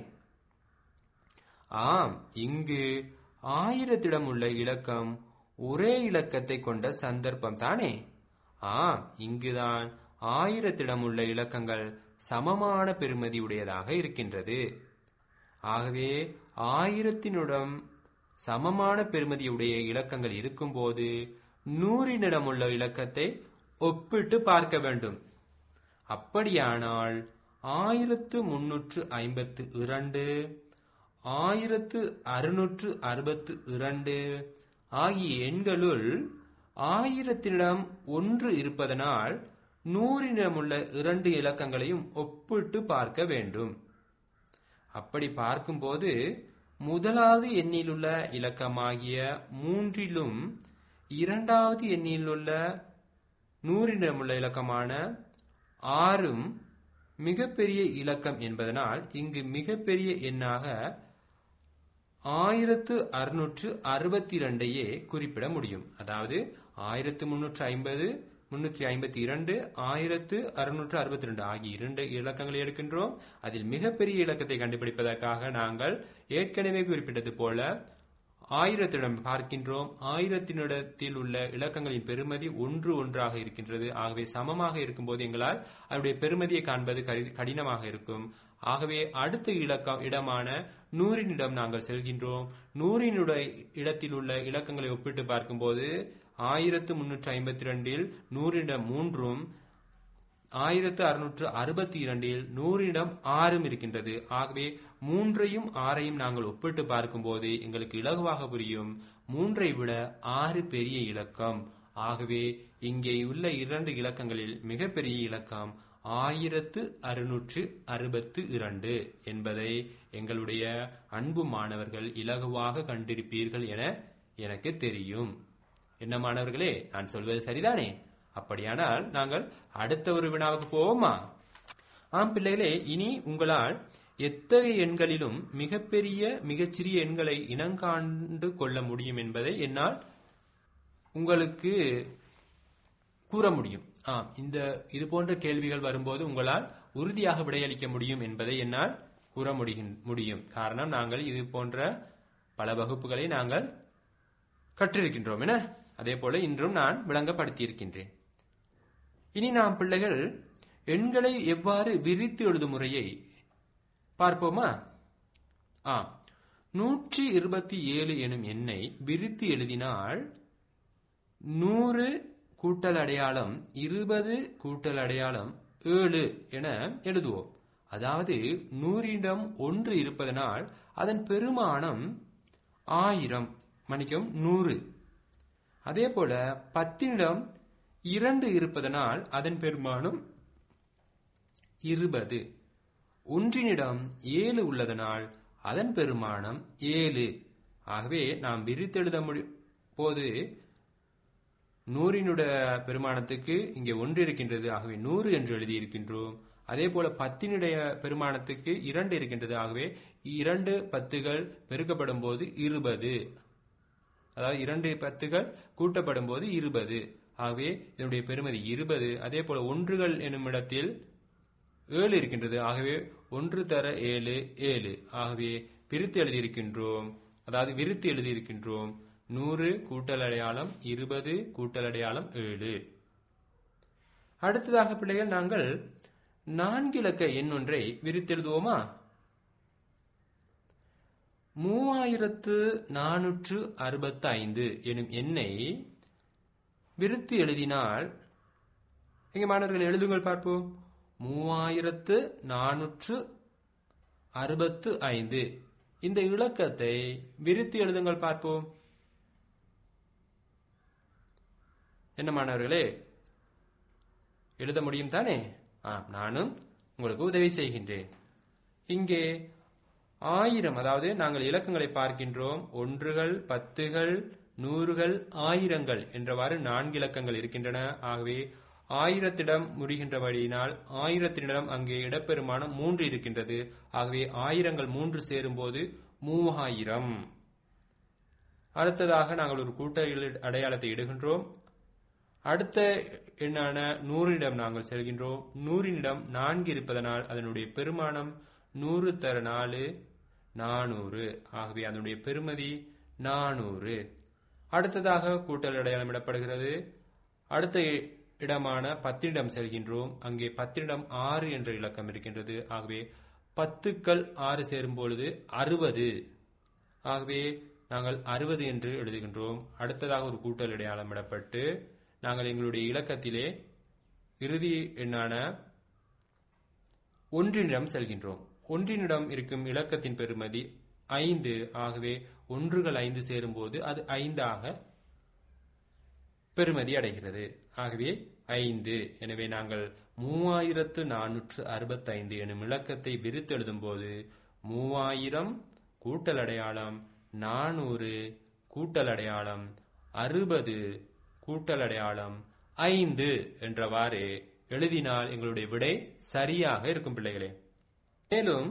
ஆம் இங்கு ஆயிரத்திடம் உள்ள இலக்கம் ஒரே இலக்கத்தை கொண்ட சந்தர்ப்பம் தானே ஆம் இங்குதான் ஆயிரத்திடம் உள்ள இலக்கங்கள் சமமான பெறுமதி உடையதாக இருக்கின்றது ஆகவே ஆயிரத்தினுடன் சமமான பெறுமதியுடைய இலக்கங்கள் இருக்கும்போது நூறினிடம் உள்ள இலக்கத்தை ஒப்பிட்டு பார்க்க வேண்டும் அப்படியானால் ஆயிரத்து முன்னூற்று ஐம்பத்து இரண்டு ஆயிரத்து அறுநூற்று அறுபத்து இரண்டு ஆகிய எண்களுள் ஆயிரத்தினிடம் ஒன்று இருப்பதனால் நூறினிடமுள்ள இரண்டு இலக்கங்களையும் ஒப்பிட்டு பார்க்க வேண்டும் அப்படி பார்க்கும்போது முதலாவது எண்ணிலுள்ள இலக்கமாகிய மூன்றிலும் இரண்டாவது எண்ணிலுள்ள நூறினிடமுள்ள இலக்கமான ஆறும் மிகப்பெரிய இலக்கம் என்பதனால் இங்கு மிகப்பெரிய எண்ணாக ஆயிரத்து அறுநூற்று அறுபத்தி இரண்டையே குறிப்பிட முடியும் அதாவது ஆயிரத்து முன்னூற்று ஐம்பது முன்னூற்றி ஐம்பத்தி இரண்டு ஆயிரத்து அறுநூற்று அறுபத்தி ரெண்டு ஆகிய இரண்டு இலக்கங்களை எடுக்கின்றோம் அதில் மிகப்பெரிய இலக்கத்தை கண்டுபிடிப்பதற்காக நாங்கள் ஏற்கனவே குறிப்பிட்டது போல ஆயிரத்திடம் பார்க்கின்றோம் ஆயிரத்தினிடத்தில் உள்ள இலக்கங்களின் பெருமதி ஒன்று ஒன்றாக இருக்கின்றது ஆகவே சமமாக இருக்கும்போது எங்களால் அதனுடைய பெருமதியை காண்பது கடி- கடினமாக இருக்கும் ஆகவே அடுத்த இலக்கம் இடமான நூறினிடம் நாங்கள் செல்கின்றோம் நூறினுடைய இடத்தில் உள்ள இலக்கங்களை ஒப்பிட்டு பார்க்கும்போது ஆயிரத்து முன்னூற்று ஐம்பத்தி ரெண்டில் நூறினிடம் மூன்றும் ஆயிரத்து அறுநூற்று அறுபத்தி இரண்டில் நூறிடம் ஆறும் இருக்கின்றது ஆகவே மூன்றையும் ஆறையும் நாங்கள் ஒப்பிட்டு பார்க்கும்போது எங்களுக்கு இலகுவாக புரியும் மூன்றை விட ஆறு பெரிய இலக்கம் ஆகவே இங்கே உள்ள இரண்டு இலக்கங்களில் மிகப்பெரிய இலக்கம் ஆயிரத்து அறுநூற்று அறுபத்து இரண்டு என்பதை எங்களுடைய அன்பு மாணவர்கள் இலகுவாக கண்டிருப்பீர்கள் என எனக்கு தெரியும் என்ன மாணவர்களே நான் சொல்வது சரிதானே அப்படியானால் நாங்கள் அடுத்த ஒரு வினாவுக்கு போவோமா ஆம் பிள்ளைகளே இனி உங்களால் எத்தகைய எண்களிலும் மிகப்பெரிய மிகச்சிறிய எண்களை இனங்காண்டு கொள்ள முடியும் என்பதை என்னால் உங்களுக்கு கூற முடியும் ஆம் இந்த இது போன்ற கேள்விகள் வரும்போது உங்களால் உறுதியாக விடையளிக்க முடியும் என்பதை என்னால் கூற முடிகின்- முடியும் காரணம் நாங்கள் இது போன்ற பல வகுப்புகளை நாங்கள் கற்றிருக்கின்றோம் என அதே போல இன்றும் நான் விளங்கப்படுத்தியிருக்கின்றேன் இனி நாம் பிள்ளைகள் எண்களை எவ்வாறு விரித்து எழுதும் முறையை பார்ப்போமா ஆ நூற்றி இருபத்தி ஏழு எனும் எண்ணை விரித்து எழுதினால் நூறு கூட்டல் அடையாளம் இருபது கூட்டல் அடையாளம் ஏழு என எழுதுவோம் அதாவது நூறிடம் ஒன்று இருப்பதனால் அதன் பெருமானம் ஆயிரம் மன்னிக்கவும் நூறு அதே போல பத்தினிடம் இரண்டு இருப்பதனால் அதன் பெருமானம் இருபது ஒன்றினிடம் ஏழு உள்ளதனால் அதன் பெருமானம் ஏழு ஆகவே நாம் விரித்தெழுத முடி போது நூறினுடைய பெருமானத்துக்கு இங்கே ஒன்று இருக்கின்றது ஆகவே நூறு என்று எழுதியிருக்கின்றோம் அதே போல பத்தினுடைய பெருமானத்துக்கு இரண்டு இருக்கின்றது ஆகவே இரண்டு பத்துகள் பெருக்கப்படும் போது இருபது அதாவது இரண்டு பத்துகள் கூட்டப்படும் போது இருபது ஆகவே இதனுடைய பெருமதி இருபது அதே போல ஒன்றுகள் என்னும் இடத்தில் ஏழு இருக்கின்றது ஆகவே ஒன்று தர ஏழு ஏழு ஆகவே பிரித்து எழுதியிருக்கின்றோம் அதாவது விரித்து எழுதியிருக்கின்றோம் நூறு கூட்டல் அடையாளம் இருபது கூட்டல் அடையாளம் ஏழு அடுத்ததாக பிள்ளைகள் நாங்கள் நான்கிலக்க எண் ஒன்றை விரித்தெழுதுவோமா மூவாயிரத்து நானூற்று அறுபத்தி ஐந்து எனும் எண்ணை விருத்தி எழுதினால் எங்க மாணவர்கள் எழுதுங்கள் பார்ப்போம் மூவாயிரத்து நானூற்று அறுபத்து ஐந்து இந்த இலக்கத்தை விருத்தி எழுதுங்கள் பார்ப்போம் என்ன மாணவர்களே எழுத முடியும் தானே ஆ நானும் உங்களுக்கு உதவி செய்கின்றேன் இங்கே ஆயிரம் அதாவது நாங்கள் இலக்கங்களை பார்க்கின்றோம் ஒன்றுகள் பத்துகள் நூறுகள் ஆயிரங்கள் என்றவாறு நான்கு இலக்கங்கள் இருக்கின்றன ஆகவே ஆயிரத்திடம் முடிகின்றபடியினால் ஆயிரத்தினிடம் அங்கே இடப்பெருமானம் மூன்று இருக்கின்றது ஆகவே ஆயிரங்கள் மூன்று சேரும்போது மூவாயிரம் அடுத்ததாக நாங்கள் ஒரு கூட்ட இல- அடையாளத்தை இடுகின்றோம் அடுத்த எண்ணான நூறினிடம் நாங்கள் செல்கின்றோம் நூறினிடம் நான்கு இருப்பதனால் அதனுடைய பெருமானம் நூறு தர நாலு நானூறு ஆகவே அதனுடைய பெருமதி நானூறு அடுத்ததாக கூட்டல் அடையாளம் இடப்படுகிறது அடுத்த எ- இடமான பத்தினிடம் செல்கின்றோம் அங்கே பத்தினிடம் ஆறு என்ற இலக்கம் இருக்கின்றது ஆகவே பத்துக்கள் ஆறு சேரும் பொழுது அறுபது ஆகவே நாங்கள் அறுபது என்று எழுதுகின்றோம் அடுத்ததாக ஒரு கூட்டல் அடையாளம் இடப்பட்டு நாங்கள் எங்களுடைய இலக்கத்திலே இறுதி எண்ணான ஒன்றினிடம் செல்கின்றோம் ஒன்றினிடம் இருக்கும் இலக்கத்தின் பெறுமதி ஐந்து ஆகவே ஒன்றுகள் ஐந்து சேரும்போது அது ஐந்தாக பெறுமதி அடைகிறது ஆகவே ஐந்து எனவே நாங்கள் மூவாயிரத்து நானூற்று அறுபத்தைந்து எனும் இலக்கத்தை விரித்தெழுதும் போது மூவாயிரம் கூட்டல் அடையாளம் நானூறு கூட்டல் அடையாளம் அறுபது கூட்டல் அடையாளம் ஐந்து என்றவாறு எழுதினால் எங்களுடைய விடை சரியாக இருக்கும் பிள்ளைகளே மேலும்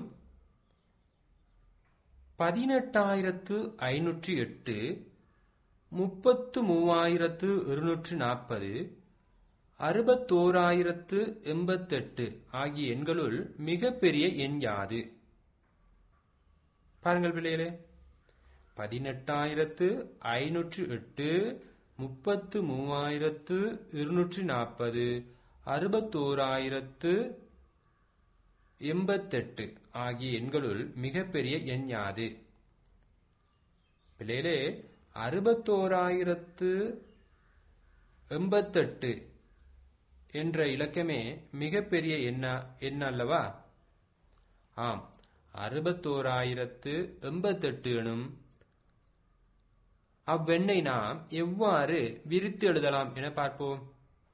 பதினெட்டாயிரத்து ஐநூற்றி எட்டு முப்பத்து மூவாயிரத்து இருநூற்று நாற்பது அறுபத்தோராயிரத்து எண்பத்தெட்டு ஆகிய எண்களுள் மிகப்பெரிய எண் யாது பாருங்கள் பிள்ளைகளே பதினெட்டாயிரத்து ஐநூற்று எட்டு முப்பத்து மூவாயிரத்து இருநூற்றி நாற்பது அறுபத்தோராயிரத்து எண்பத்தெட்டு ஆகிய எண்களுள் மிகப்பெரிய எண் யாது பிள்ளைகளே அறுபத்தோராயிரத்து எண்பத்தெட்டு என்ற இலக்கமே மிகப்பெரிய எண்ண எண் அல்லவா ஆம் அறுபத்தோராயிரத்து எண்பத்தெட்டு எனும் அவ்வெண்ணை நாம் எவ்வாறு விரித்து எழுதலாம் என பார்ப்போம்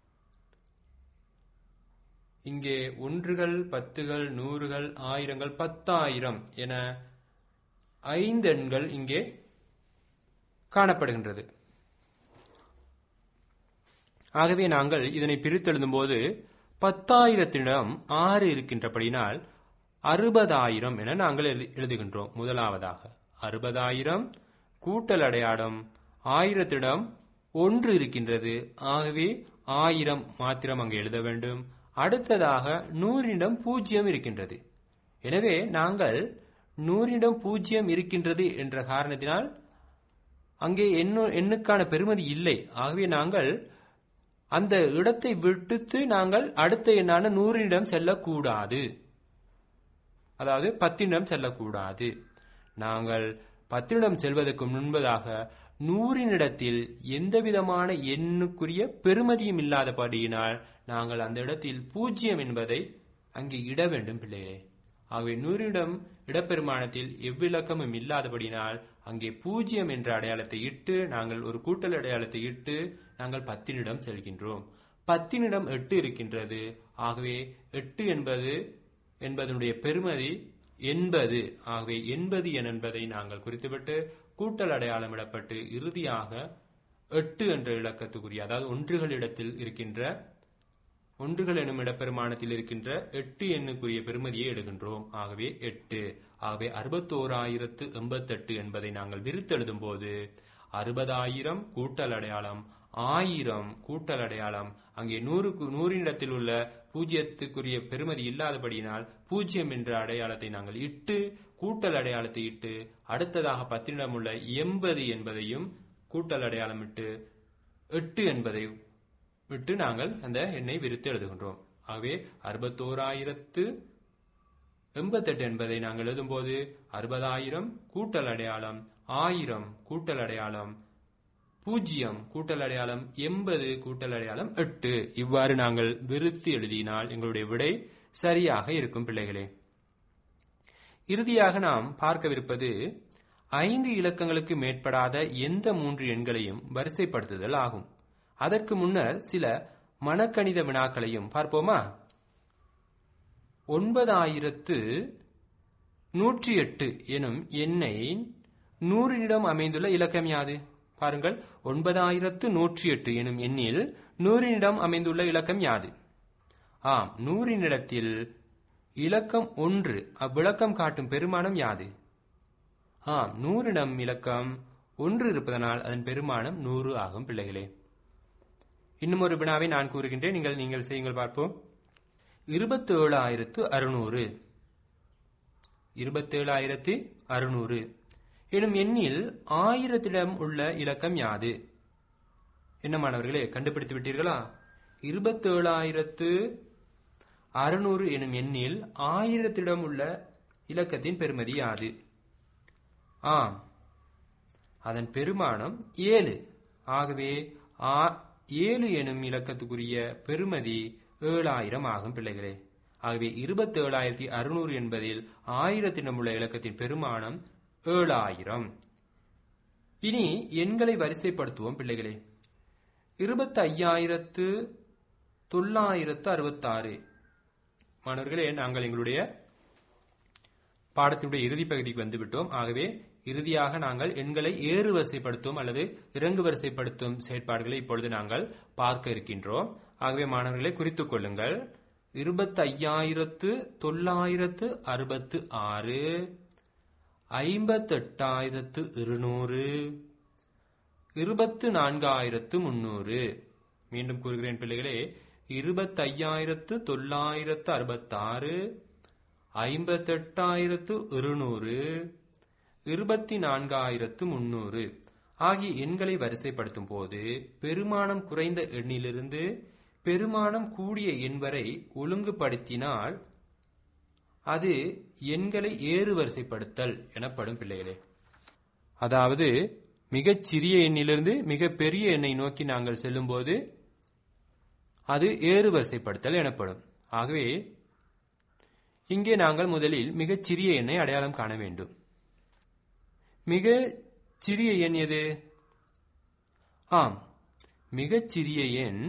இங்கே ஒன்றுகள் பத்துகள் நூறுகள் ஆயிரங்கள் பத்தாயிரம் என ஐந்து எண்கள் இங்கே காணப்படுகின்றது ஆகவே நாங்கள் இதனை பிரித்தெழுதும் போது பத்தாயிரத்திடம் ஆறு இருக்கின்றபடினால் அறுபதாயிரம் என நாங்கள் எழு- எழுதுகின்றோம் முதலாவதாக அறுபதாயிரம் கூட்டல் அடையாளம் ஆயிரத்திடம் ஒன்று இருக்கின்றது ஆகவே ஆயிரம் மாத்திரம் அங்கு எழுத வேண்டும் அடுத்ததாக நூறிடம் பூஜ்ஜியம் இருக்கின்றது எனவே நாங்கள் நூறிடம் பூஜ்ஜியம் இருக்கின்றது என்ற காரணத்தினால் அங்கே எண்ணு எண்ணுக்கான பெறுமதி இல்லை ஆகவே நாங்கள் அந்த இடத்தை விட்டுத்து நாங்கள் அடுத்த எண்ணான நூறினிடம் செல்லக்கூடாது அதாவது பத்தினிடம் செல்லக்கூடாது நாங்கள் பத்தினிடம் செல்வதற்கு முன்பதாக நூறினிடத்தில் எந்தவிதமான எண்ணுக்குரிய பெறுமதியும் இல்லாதபடியினால் நாங்கள் அந்த இடத்தில் பூஜ்ஜியம் என்பதை அங்கே இட வேண்டும் பிள்ளைகளே ஆகவே நூறினிடம் இடப்பெருமானத்தில் எவ்விலக்கமும் இல்லாதபடியினால் அங்கே பூஜ்ஜியம் என்ற அடையாளத்தை இட்டு நாங்கள் ஒரு கூட்டல் அடையாளத்தை இட்டு நாங்கள் பத்தினிடம் செல்கின்றோம் பத்தினிடம் எட்டு இருக்கின்றது ஆகவே எட்டு என்பது என்பதனுடைய பெறுமதி எண்பது ஆகவே எண்பது என் என்பதை நாங்கள் குறித்துவிட்டு கூட்டல் அடையாளம் இடப்பட்டு இறுதியாக எட்டு என்ற இலக்கத்துக்குரிய அதாவது ஒன்றுகள் இடத்தில் இருக்கின்ற ஒன்றுகள் எனும் இடப்பெருமானத்தில் இருக்கின்ற எட்டு எண்ணுக்குரிய பெறுமதியை எடுக்கின்றோம் ஆகவே எட்டு ஆகவே அறுபத்தோராயிரத்து எண்பத்தெட்டு என்பதை நாங்கள் விரித்தெழுதும் போது அறுபதாயிரம் கூட்டல் அடையாளம் ஆயிரம் கூட்டல் அடையாளம் அங்கே நூறுக்கு நூறினிடத்தில் உள்ள பூஜ்ஜியத்துக்குரிய பெறுமதி இல்லாதபடியினால் பூஜ்ஜியம் என்ற அடையாளத்தை நாங்கள் இட்டு கூட்டல் அடையாளத்தை இட்டு அடுத்ததாக பத்தினிடம் உள்ள எண்பது என்பதையும் கூட்டல் அடையாளம் இட்டு எட்டு என்பதை விட்டு நாங்கள் அந்த எண்ணை விரித்து எழுதுகின்றோம் ஆகவே அறுபத்தோராயிரத்து எண்பத்தெட்டு என்பதை நாங்கள் எழுதும்போது அறுபதாயிரம் கூட்டல் அடையாளம் ஆயிரம் கூட்டல் அடையாளம் பூஜ்ஜியம் கூட்டல் அடையாளம் எண்பது கூட்டல் அடையாளம் எட்டு இவ்வாறு நாங்கள் விருத்தி எழுதினால் எங்களுடைய விடை சரியாக இருக்கும் பிள்ளைகளே இறுதியாக நாம் பார்க்கவிருப்பது ஐந்து இலக்கங்களுக்கு மேற்படாத எந்த மூன்று எண்களையும் வரிசைப்படுத்துதல் ஆகும் அதற்கு முன்னர் சில மனக்கணித வினாக்களையும் பார்ப்போமா ஒன்பதாயிரத்து நூற்றி எட்டு எனும் எண்ணை நூறினிடம் அமைந்துள்ள இலக்கம் யாது பாருங்கள் ஒன்பதாயிரத்து நூற்றி எட்டு எனும் எண்ணில் நூறினிடம் அமைந்துள்ள இலக்கம் யாது ஆம் நூறினிடத்தில் இலக்கம் ஒன்று அவ்விளக்கம் காட்டும் பெருமானம் யாது ஆம் நூறிடம் இலக்கம் ஒன்று இருப்பதனால் அதன் பெருமானம் நூறு ஆகும் பிள்ளைகளே இன்னும் ஒரு வினாவை நான் கூறுகின்றேன் நீங்கள் நீங்கள் செய்யுங்கள் பார்ப்போம் இருபத்தேழாயிரத்து அறுநூறு இருபத்தேழாயிரத்து அறுநூறு எனும் எண்ணில் ஆயிரத்திடம் உள்ள இலக்கம் யாது என்ன மாணவர்களே கண்டுபிடித்து விட்டீர்களா இருபத்தேழாயிரத்து அறுநூறு எனும் எண்ணில் ஆயிரத்திடம் உள்ள இலக்கத்தின் பெறுமதி யாது ஆம் அதன் பெருமானம் ஏழு ஆகவே ஆ- ஏழு எனும் இலக்கத்துக்குரிய பெறுமதி ஏழாயிரம் ஆகும் பிள்ளைகளே ஆகவே இருபத்தேழாயிரத்தி அறுநூறு என்பதில் ஆயிரத்திடம் உள்ள இலக்கத்தின் பெருமானம் ஏழாயிரம் இனி எண்களை வரிசைப்படுத்துவோம் பிள்ளைகளே இருபத்தி ஐயாயிரத்து தொள்ளாயிரத்து அறுபத்தாறு மாணவர்களே நாங்கள் எங்களுடைய பாடத்தினுடைய இறுதி பகுதிக்கு வந்துவிட்டோம் ஆகவே இறுதியாக நாங்கள் எண்களை ஏறு வரிசைப்படுத்தும் அல்லது இறங்கு வரிசைப்படுத்தும் செயற்பாடுகளை இப்பொழுது நாங்கள் பார்க்க இருக்கின்றோம் ஆகவே மாணவர்களை குறித்துக் கொள்ளுங்கள் இருபத்தி ஐயாயிரத்து தொள்ளாயிரத்து அறுபத்து ஆறு ஐம்பத்தெட்டாயிரத்து இருநூறு இருபத்து நான்காயிரத்து முன்னூறு மீண்டும் கூறுகிறேன் பிள்ளைகளே இருபத்தையாயிரத்து தொள்ளாயிரத்து அறுபத்தாறு ஐம்பத்தெட்டாயிரத்து இருநூறு இருபத்தி நான்காயிரத்து முன்னூறு ஆகிய எண்களை வரிசைப்படுத்தும் போது பெருமானம் குறைந்த எண்ணிலிருந்து பெருமானம் கூடிய எண் வரை ஒழுங்குபடுத்தினால் அது எண்களை ஏறு வரிசைப்படுத்தல் எனப்படும் பிள்ளைகளே அதாவது மிகச் சிறிய எண்ணிலிருந்து மிக பெரிய எண்ணை நோக்கி நாங்கள் செல்லும்போது அது ஏறு வரிசைப்படுத்தல் எனப்படும் ஆகவே இங்கே நாங்கள் முதலில் மிகச் சிறிய எண்ணை அடையாளம் காண வேண்டும் மிக சிறிய எண் எது ஆம் மிகச் சிறிய எண்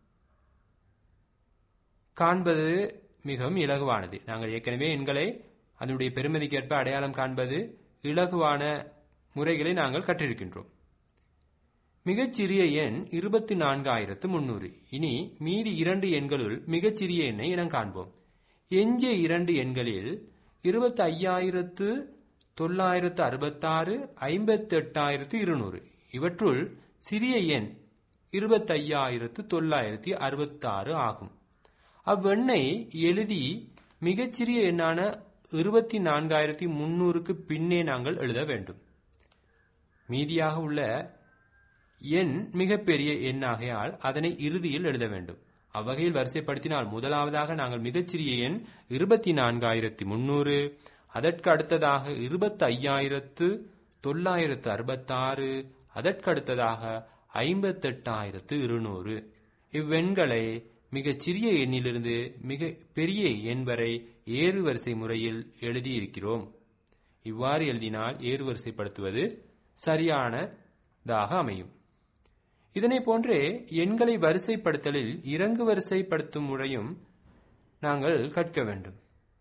காண்பது மிகவும் இலகுவானது நாங்கள் ஏற்கனவே எண்களை அதனுடைய பெருமதிக்கேற்ப அடையாளம் காண்பது இலகுவான முறைகளை நாங்கள் கற்றிருக்கின்றோம் மிகச்சிறிய எண் இருபத்தி நான்காயிரத்து முன்னூறு இனி மீதி இரண்டு எண்களுள் மிகச்சிறிய எண்ணை இனம் காண்போம் எஞ்சிய இரண்டு எண்களில் இருபத்தி ஐயாயிரத்து தொள்ளாயிரத்து அறுபத்தாறு ஐம்பத்தி எட்டாயிரத்து இருநூறு இவற்றுள் சிறிய எண் இருபத்தையாயிரத்து தொள்ளாயிரத்தி அறுபத்தாறு ஆகும் அவ்வெண்ணை எழுதி மிகச்சிறிய எண்ணான இருபத்தி நான்காயிரத்தி முன்னூறுக்கு பின்னே நாங்கள் எழுத வேண்டும் மீதியாக உள்ள எண் மிகப்பெரிய எண்ணாகையால் அதனை இறுதியில் எழுத வேண்டும் அவ்வகையில் வரிசைப்படுத்தினால் முதலாவதாக நாங்கள் மிகச்சிறிய எண் இருபத்தி நான்காயிரத்தி முன்னூறு அதற்கு அடுத்ததாக இருபத்தி ஐயாயிரத்து தொள்ளாயிரத்து அறுபத்தாறு அதற்கு அடுத்ததாக ஐம்பத்தெட்டாயிரத்து இருநூறு இவ்வெண்களை மிகச் சிறிய எண்ணிலிருந்து மிக பெரிய எண் வரை ஏறுவரிசை முறையில் எழுதியிருக்கிறோம் இவ்வாறு எழுதினால் ஏறுவரிசைப்படுத்துவது சரியானதாக அமையும் இதனை போன்றே எண்களை வரிசைப்படுத்தலில் இறங்கு வரிசைப்படுத்தும் முறையும் நாங்கள் கற்க வேண்டும்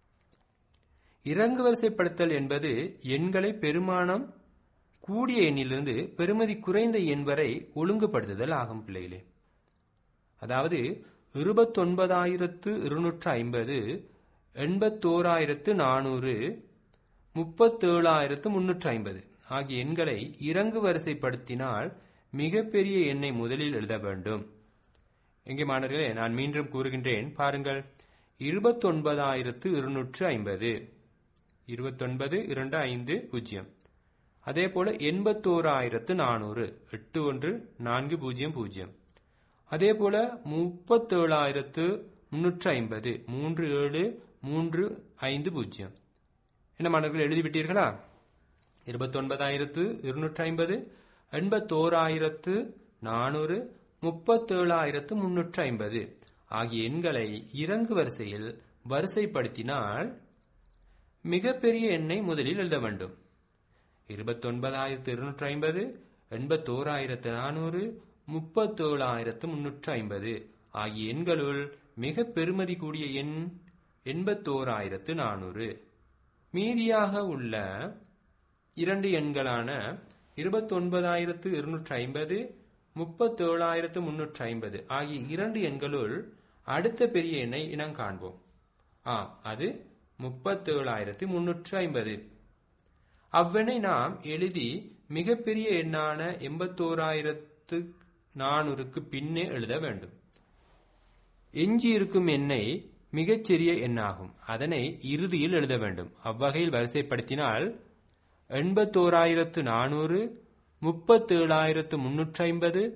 இறங்கு வரிசைப்படுத்தல் என்பது எண்களை பெருமானம் கூடிய எண்ணிலிருந்து பெருமதி குறைந்த எண் வரை ஒழுங்குபடுத்துதல் ஆகும் பிள்ளைகளே அதாவது இருபத்தொன்பதாயிரத்து இருநூற்று ஐம்பது எண்பத்தோராயிரத்து நானூறு முப்பத்தேழாயிரத்து முன்னூற்று ஐம்பது ஆகிய எண்களை இறங்கு வரிசைப்படுத்தினால் மிகப்பெரிய எண்ணை முதலில் எழுத வேண்டும் எங்கே மாணவர்களே நான் மீண்டும் கூறுகின்றேன் பாருங்கள் இருபத்தொன்பதாயிரத்து இருநூற்று ஐம்பது இருபத்தொன்பது இரண்டு ஐந்து பூஜ்ஜியம் அதே போல எண்பத்தோராயிரத்து நானூறு எட்டு ஒன்று நான்கு பூஜ்ஜியம் பூஜ்ஜியம் அதே போல முப்பத்தேழாயிரத்து முன்னூற்று ஐம்பது மூன்று ஏழு மூன்று ஐந்து பூஜ்ஜியம் என்ன மாணவர்கள் எழுதிவிட்டீர்களா இருபத்தொன்பதாயிரத்து இருநூற்றி ஐம்பது எண்பத்தோராயிரத்து நானூறு முப்பத்தேழாயிரத்து முன்னூற்று ஐம்பது ஆகிய எண்களை இறங்கு வரிசையில் வரிசைப்படுத்தினால் மிகப்பெரிய எண்ணை முதலில் எழுத வேண்டும் இருபத்தொன்பதாயிரத்து இருநூற்றி ஐம்பது எண்பத்தோராயிரத்து நானூறு முப்பத்தேழாயிரத்து முன்னூற்று ஐம்பது ஆகிய எண்களுள் மிக பெருமதி கூடிய எண் எண்பத்தோராயிரத்து நானூறு மீதியாக உள்ள இரண்டு எண்களான இருபத்தொன்பதாயிரத்து இருநூற்றி ஐம்பது முப்பத்தேழாயிரத்து முன்னூற்றி ஐம்பது ஆகிய இரண்டு எண்களுள் அடுத்த பெரிய எண்ணை இனம் காண்போம் ஆம் அது முப்பத்தேழாயிரத்து முன்னூற்று ஐம்பது அவ்வெண்ணை நாம் எழுதி மிகப்பெரிய எண்ணான எண்பத்தோராயிரத்து நானூறுக்கு பின்னே எழுத வேண்டும் எஞ்சியிருக்கும் எண்ணை மிகச்சிறிய எண்ணாகும் அதனை இறுதியில் எழுத வேண்டும் அவ்வகையில் வரிசைப்படுத்தினால் எண்பத்தோராயிரத்து நானூறு முப்பத்தேழாயிரத்து முன்னூற்றி ஐம்பது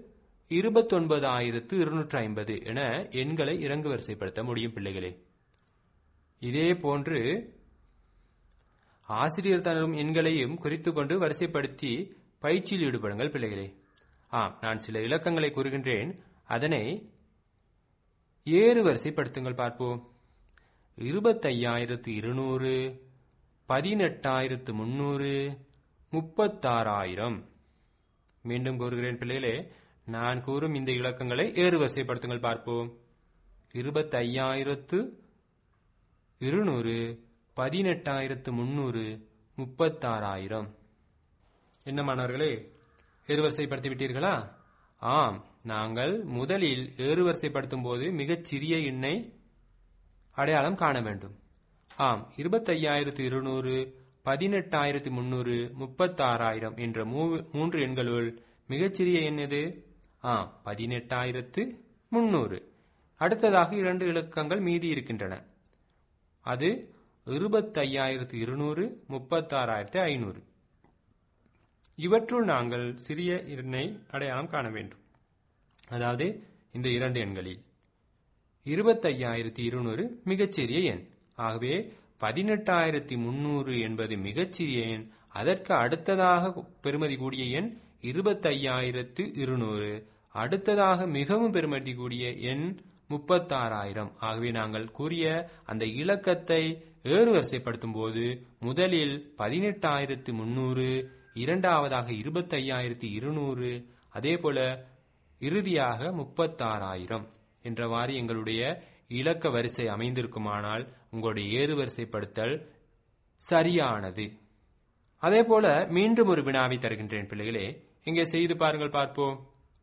இருபத்தொன்பதாயிரத்து இருநூற்றி ஐம்பது என எண்களை இறங்கு வரிசைப்படுத்த முடியும் பிள்ளைகளே இதே போன்று ஆசிரியர் தரும் எண்களையும் குறித்து கொண்டு வரிசைப்படுத்தி பயிற்சியில் ஈடுபடுங்கள் பிள்ளைகளே ஆம் நான் சில இலக்கங்களை கூறுகின்றேன் அதனை ஏறு வரிசைப்படுத்துங்கள் பார்ப்போம் இருபத்தையாயிரத்து இருநூறு பதினெட்டாயிரத்து முன்னூறு முப்பத்தாறாயிரம் மீண்டும் கூறுகிறேன் பிள்ளைகளே நான் கூறும் இந்த இலக்கங்களை ஏறு வரிசைப்படுத்துங்கள் பார்ப்போம் இருபத்தையாயிரத்து இருநூறு பதினெட்டாயிரத்து முன்னூறு முப்பத்தாறாயிரம் என்ன மாணவர்களே ஏறுவரிசைப்படுத்தி விட்டீர்களா ஆம் நாங்கள் முதலில் ஏறுவரிசைப்படுத்தும் போது மிகச் சிறிய எண்ணை அடையாளம் காண வேண்டும் ஆம் இருபத்தையாயிரத்து இருநூறு பதினெட்டாயிரத்து முன்னூறு முப்பத்தாறாயிரம் என்ற மூ- மூன்று எண்களுள் மிகச்சிறிய எண் எது ஆம் பதினெட்டாயிரத்து முன்னூறு அடுத்ததாக இரண்டு இலக்கங்கள் மீதி இருக்கின்றன அது இருபத்தையாயிரத்து இருநூறு முப்பத்தாறாயிரத்து ஐநூறு இவற்றுள் நாங்கள் சிறிய எண்ணை அடையாளம் காண வேண்டும் அதாவது இந்த இரண்டு எண்களில் இருபத்தையாயிரத்தி இருநூறு மிகச்சிறிய எண் ஆகவே பதினெட்டாயிரத்தி முன்னூறு என்பது மிகச்சிறிய எண் அதற்கு அடுத்ததாக பெறுமதி கூடிய எண் இருபத்தையாயிரத்து இருநூறு அடுத்ததாக மிகவும் பெறுமதி கூடிய எண் முப்பத்தாறாயிரம் ஆகவே நாங்கள் கூறிய அந்த இலக்கத்தை ஏறுவரிசைப்படுத்தும் போது முதலில் பதினெட்டாயிரத்து முன்னூறு இரண்டாவதாக இருபத்தையாயிரத்தி இருநூறு அதே போல இறுதியாக முப்பத்தாறாயிரம் என்றவாறு எங்களுடைய இலக்க வரிசை அமைந்திருக்குமானால் உங்களுடைய ஏறு வரிசைப்படுத்தல் சரியானது அதே போல மீண்டும் ஒரு வினாவை தருகின்றேன் பிள்ளைகளே இங்கே செய்து பாருங்கள் பார்ப்போம்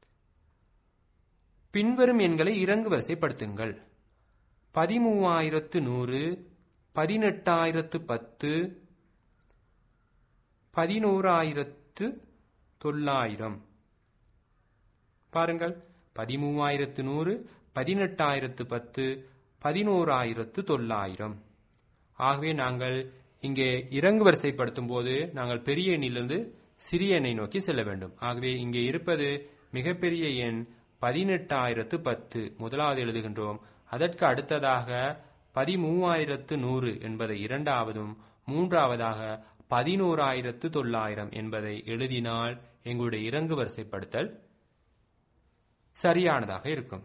பின்வரும் எண்களை இறங்கு வரிசைப்படுத்துங்கள் பதிமூவாயிரத்து நூறு பதினெட்டாயிரத்து பத்து பதினோராயிரத்து தொள்ளாயிரம் பாருங்கள் பதிமூவாயிரத்து நூறு பதினெட்டாயிரத்து பத்து பதினோராயிரத்து தொள்ளாயிரம் ஆகவே நாங்கள் இங்கே இறங்கு வரிசைப்படுத்தும் போது நாங்கள் பெரிய எண்ணிலிருந்து சிறிய எண்ணை நோக்கி செல்ல வேண்டும் ஆகவே இங்கே இருப்பது மிகப்பெரிய எண் பதினெட்டாயிரத்து பத்து முதலாவது எழுதுகின்றோம் அதற்கு அடுத்ததாக பதிமூவாயிரத்து நூறு என்பதை இரண்டாவதும் மூன்றாவதாக பதினோராயிரத்து தொள்ளாயிரம் என்பதை எழுதினால் எங்களுடைய இறங்கு வரிசைப்படுத்தல் சரியானதாக இருக்கும்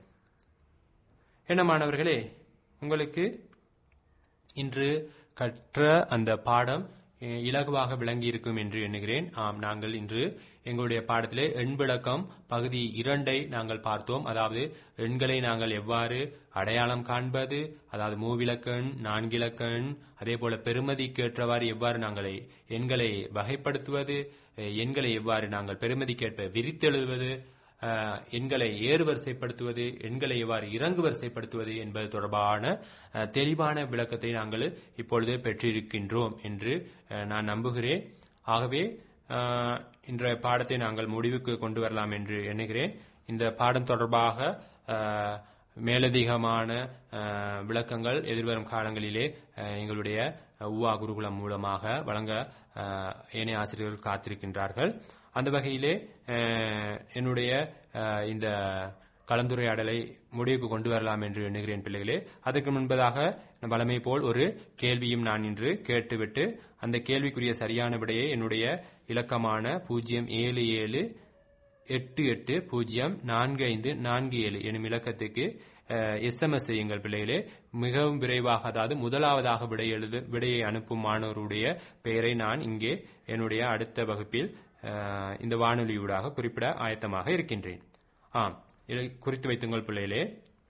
என்ன மாணவர்களே உங்களுக்கு இன்று கற்ற அந்த பாடம் அஹ், இலகுவாக விளங்கி இருக்கும் என்று எண்ணுகிறேன் ஆம் நாங்கள் இன்று எங்களுடைய பாடத்திலே எண் விளக்கம் பகுதி இரண்டை நாங்கள் பார்த்தோம் அதாவது எண்களை நாங்கள் எவ்வாறு அடையாளம் காண்பது அதாவது மூவிலக்கண் நான்கிலக்கண் அதே போல பெருமதிக்கு ஏற்றவாறு எவ்வாறு நாங்கள் எண்களை வகைப்படுத்துவது அஹ், எண்களை எவ்வாறு நாங்கள் பெருமதிக்கேற்ப விரித்தெழுதுவது அஹ், எண்களை ஏறு வரிசைப்படுத்துவது எண்களை எவ்வாறு இறங்கு வரிசைப்படுத்துவது என்பது தொடர்பான அஹ், தெளிவான விளக்கத்தை நாங்கள் இப்பொழுது பெற்றிருக்கின்றோம் என்று அஹ், நான் நம்புகிறேன் ஆகவே அஹ், இன்றைய பாடத்தை நாங்கள் முடிவுக்கு கொண்டு வரலாம் என்று எண்ணுகிறேன் இந்த பாடம் தொடர்பாக அஹ், மேலதிகமான அஹ், விளக்கங்கள் எதிர்வரும் காலங்களிலே அஹ், எங்களுடைய உவா குருகுலம் மூலமாக வழங்க அஹ், ஏனைய ஆசிரியர்கள் காத்திருக்கின்றார்கள் அந்த வகையிலே அஹ், என்னுடைய அஹ், இந்த கலந்துரையாடலை முடிவுக்கு கொண்டு வரலாம் என்று எண்ணுகிறேன் பிள்ளைகளே அதற்கு முன்பதாக வளமை போல் ஒரு கேள்வியும் நான் இன்று கேட்டுவிட்டு அந்த கேள்விக்குரிய சரியான விடையை என்னுடைய இலக்கமான பூஜ்ஜியம் ஏழு ஏழு எட்டு எட்டு பூஜ்ஜியம் நான்கு ஐந்து நான்கு ஏழு எனும் இலக்கத்துக்கு எஸ்எம்எஸ் செய்யுங்கள் பிள்ளைகளே மிகவும் விரைவாக அதாவது முதலாவதாக விடை எழுது விடையை அனுப்பும் மாணவருடைய பெயரை நான் இங்கே என்னுடைய அடுத்த வகுப்பில் அஹ், இந்த வானொலியூடாக குறிப்பிட ஆயத்தமாக இருக்கின்றேன் ஆம் இதை குறித்து வைத்துங்கள் பிள்ளைகளே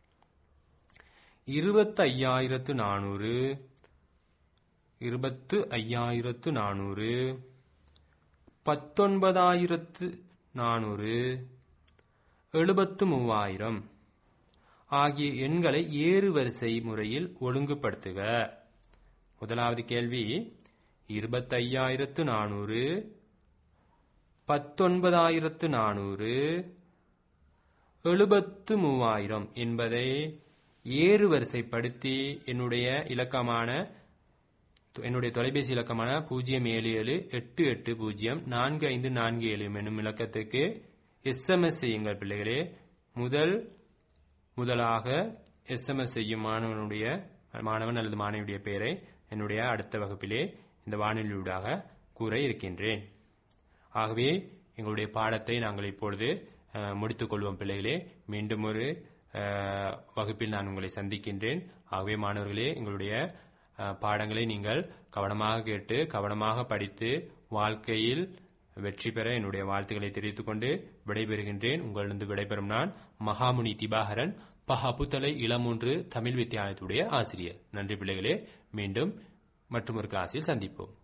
இருபத்தி ஐயாயிரத்து நானூறு இருபத்து ஐயாயிரத்து நானூறு பத்தொன்பதாயிரத்து நானூறு எழுபத்து மூவாயிரம் ஆகிய எண்களை ஏறு வரிசை முறையில் ஒழுங்குபடுத்துக முதலாவது கேள்வி இருபத்தையாயிரத்து நானூறு பத்தொன்பதாயிரத்து நானூறு எழுபத்து மூவாயிரம் என்பதை ஏறு வரிசைப்படுத்தி என்னுடைய இலக்கமான என்னுடைய தொலைபேசி இலக்கமான பூஜ்ஜியம் ஏழு ஏழு எட்டு எட்டு பூஜ்ஜியம் நான்கு ஐந்து நான்கு ஏழு என்னும் இலக்கத்துக்கு எஸ்எம்எஸ் செய்யுங்கள் பிள்ளைகளே முதல் முதலாக எஸ்எம்எஸ் செய்யும் மாணவனுடைய மாணவன் அல்லது மாணவியுடைய பெயரை என்னுடைய அடுத்த வகுப்பிலே இந்த வானொலியூடாக கூற இருக்கின்றேன் ஆகவே எங்களுடைய பாடத்தை நாங்கள் இப்பொழுது அஹ், முடித்துக் கொள்வோம் பிள்ளைகளே மீண்டும் ஒரு அஹ், வகுப்பில் நான் உங்களை சந்திக்கின்றேன் ஆகவே மாணவர்களே எங்களுடைய அஹ், பாடங்களை நீங்கள் கவனமாக கேட்டு கவனமாக படித்து வாழ்க்கையில் வெற்றி பெற என்னுடைய வாழ்த்துக்களை தெரிவித்துக் கொண்டு விடைபெறுகின்றேன் உங்களிடம் விடைபெறும் நான் மகாமுனி திபாகரன் பஹபுத்தலை இளமூன்று தமிழ் வித்தியாலயத்துடைய ஆசிரியர் நன்றி பிள்ளைகளே மீண்டும் மற்றும் ஒரு கிளாஸில் சந்திப்போம்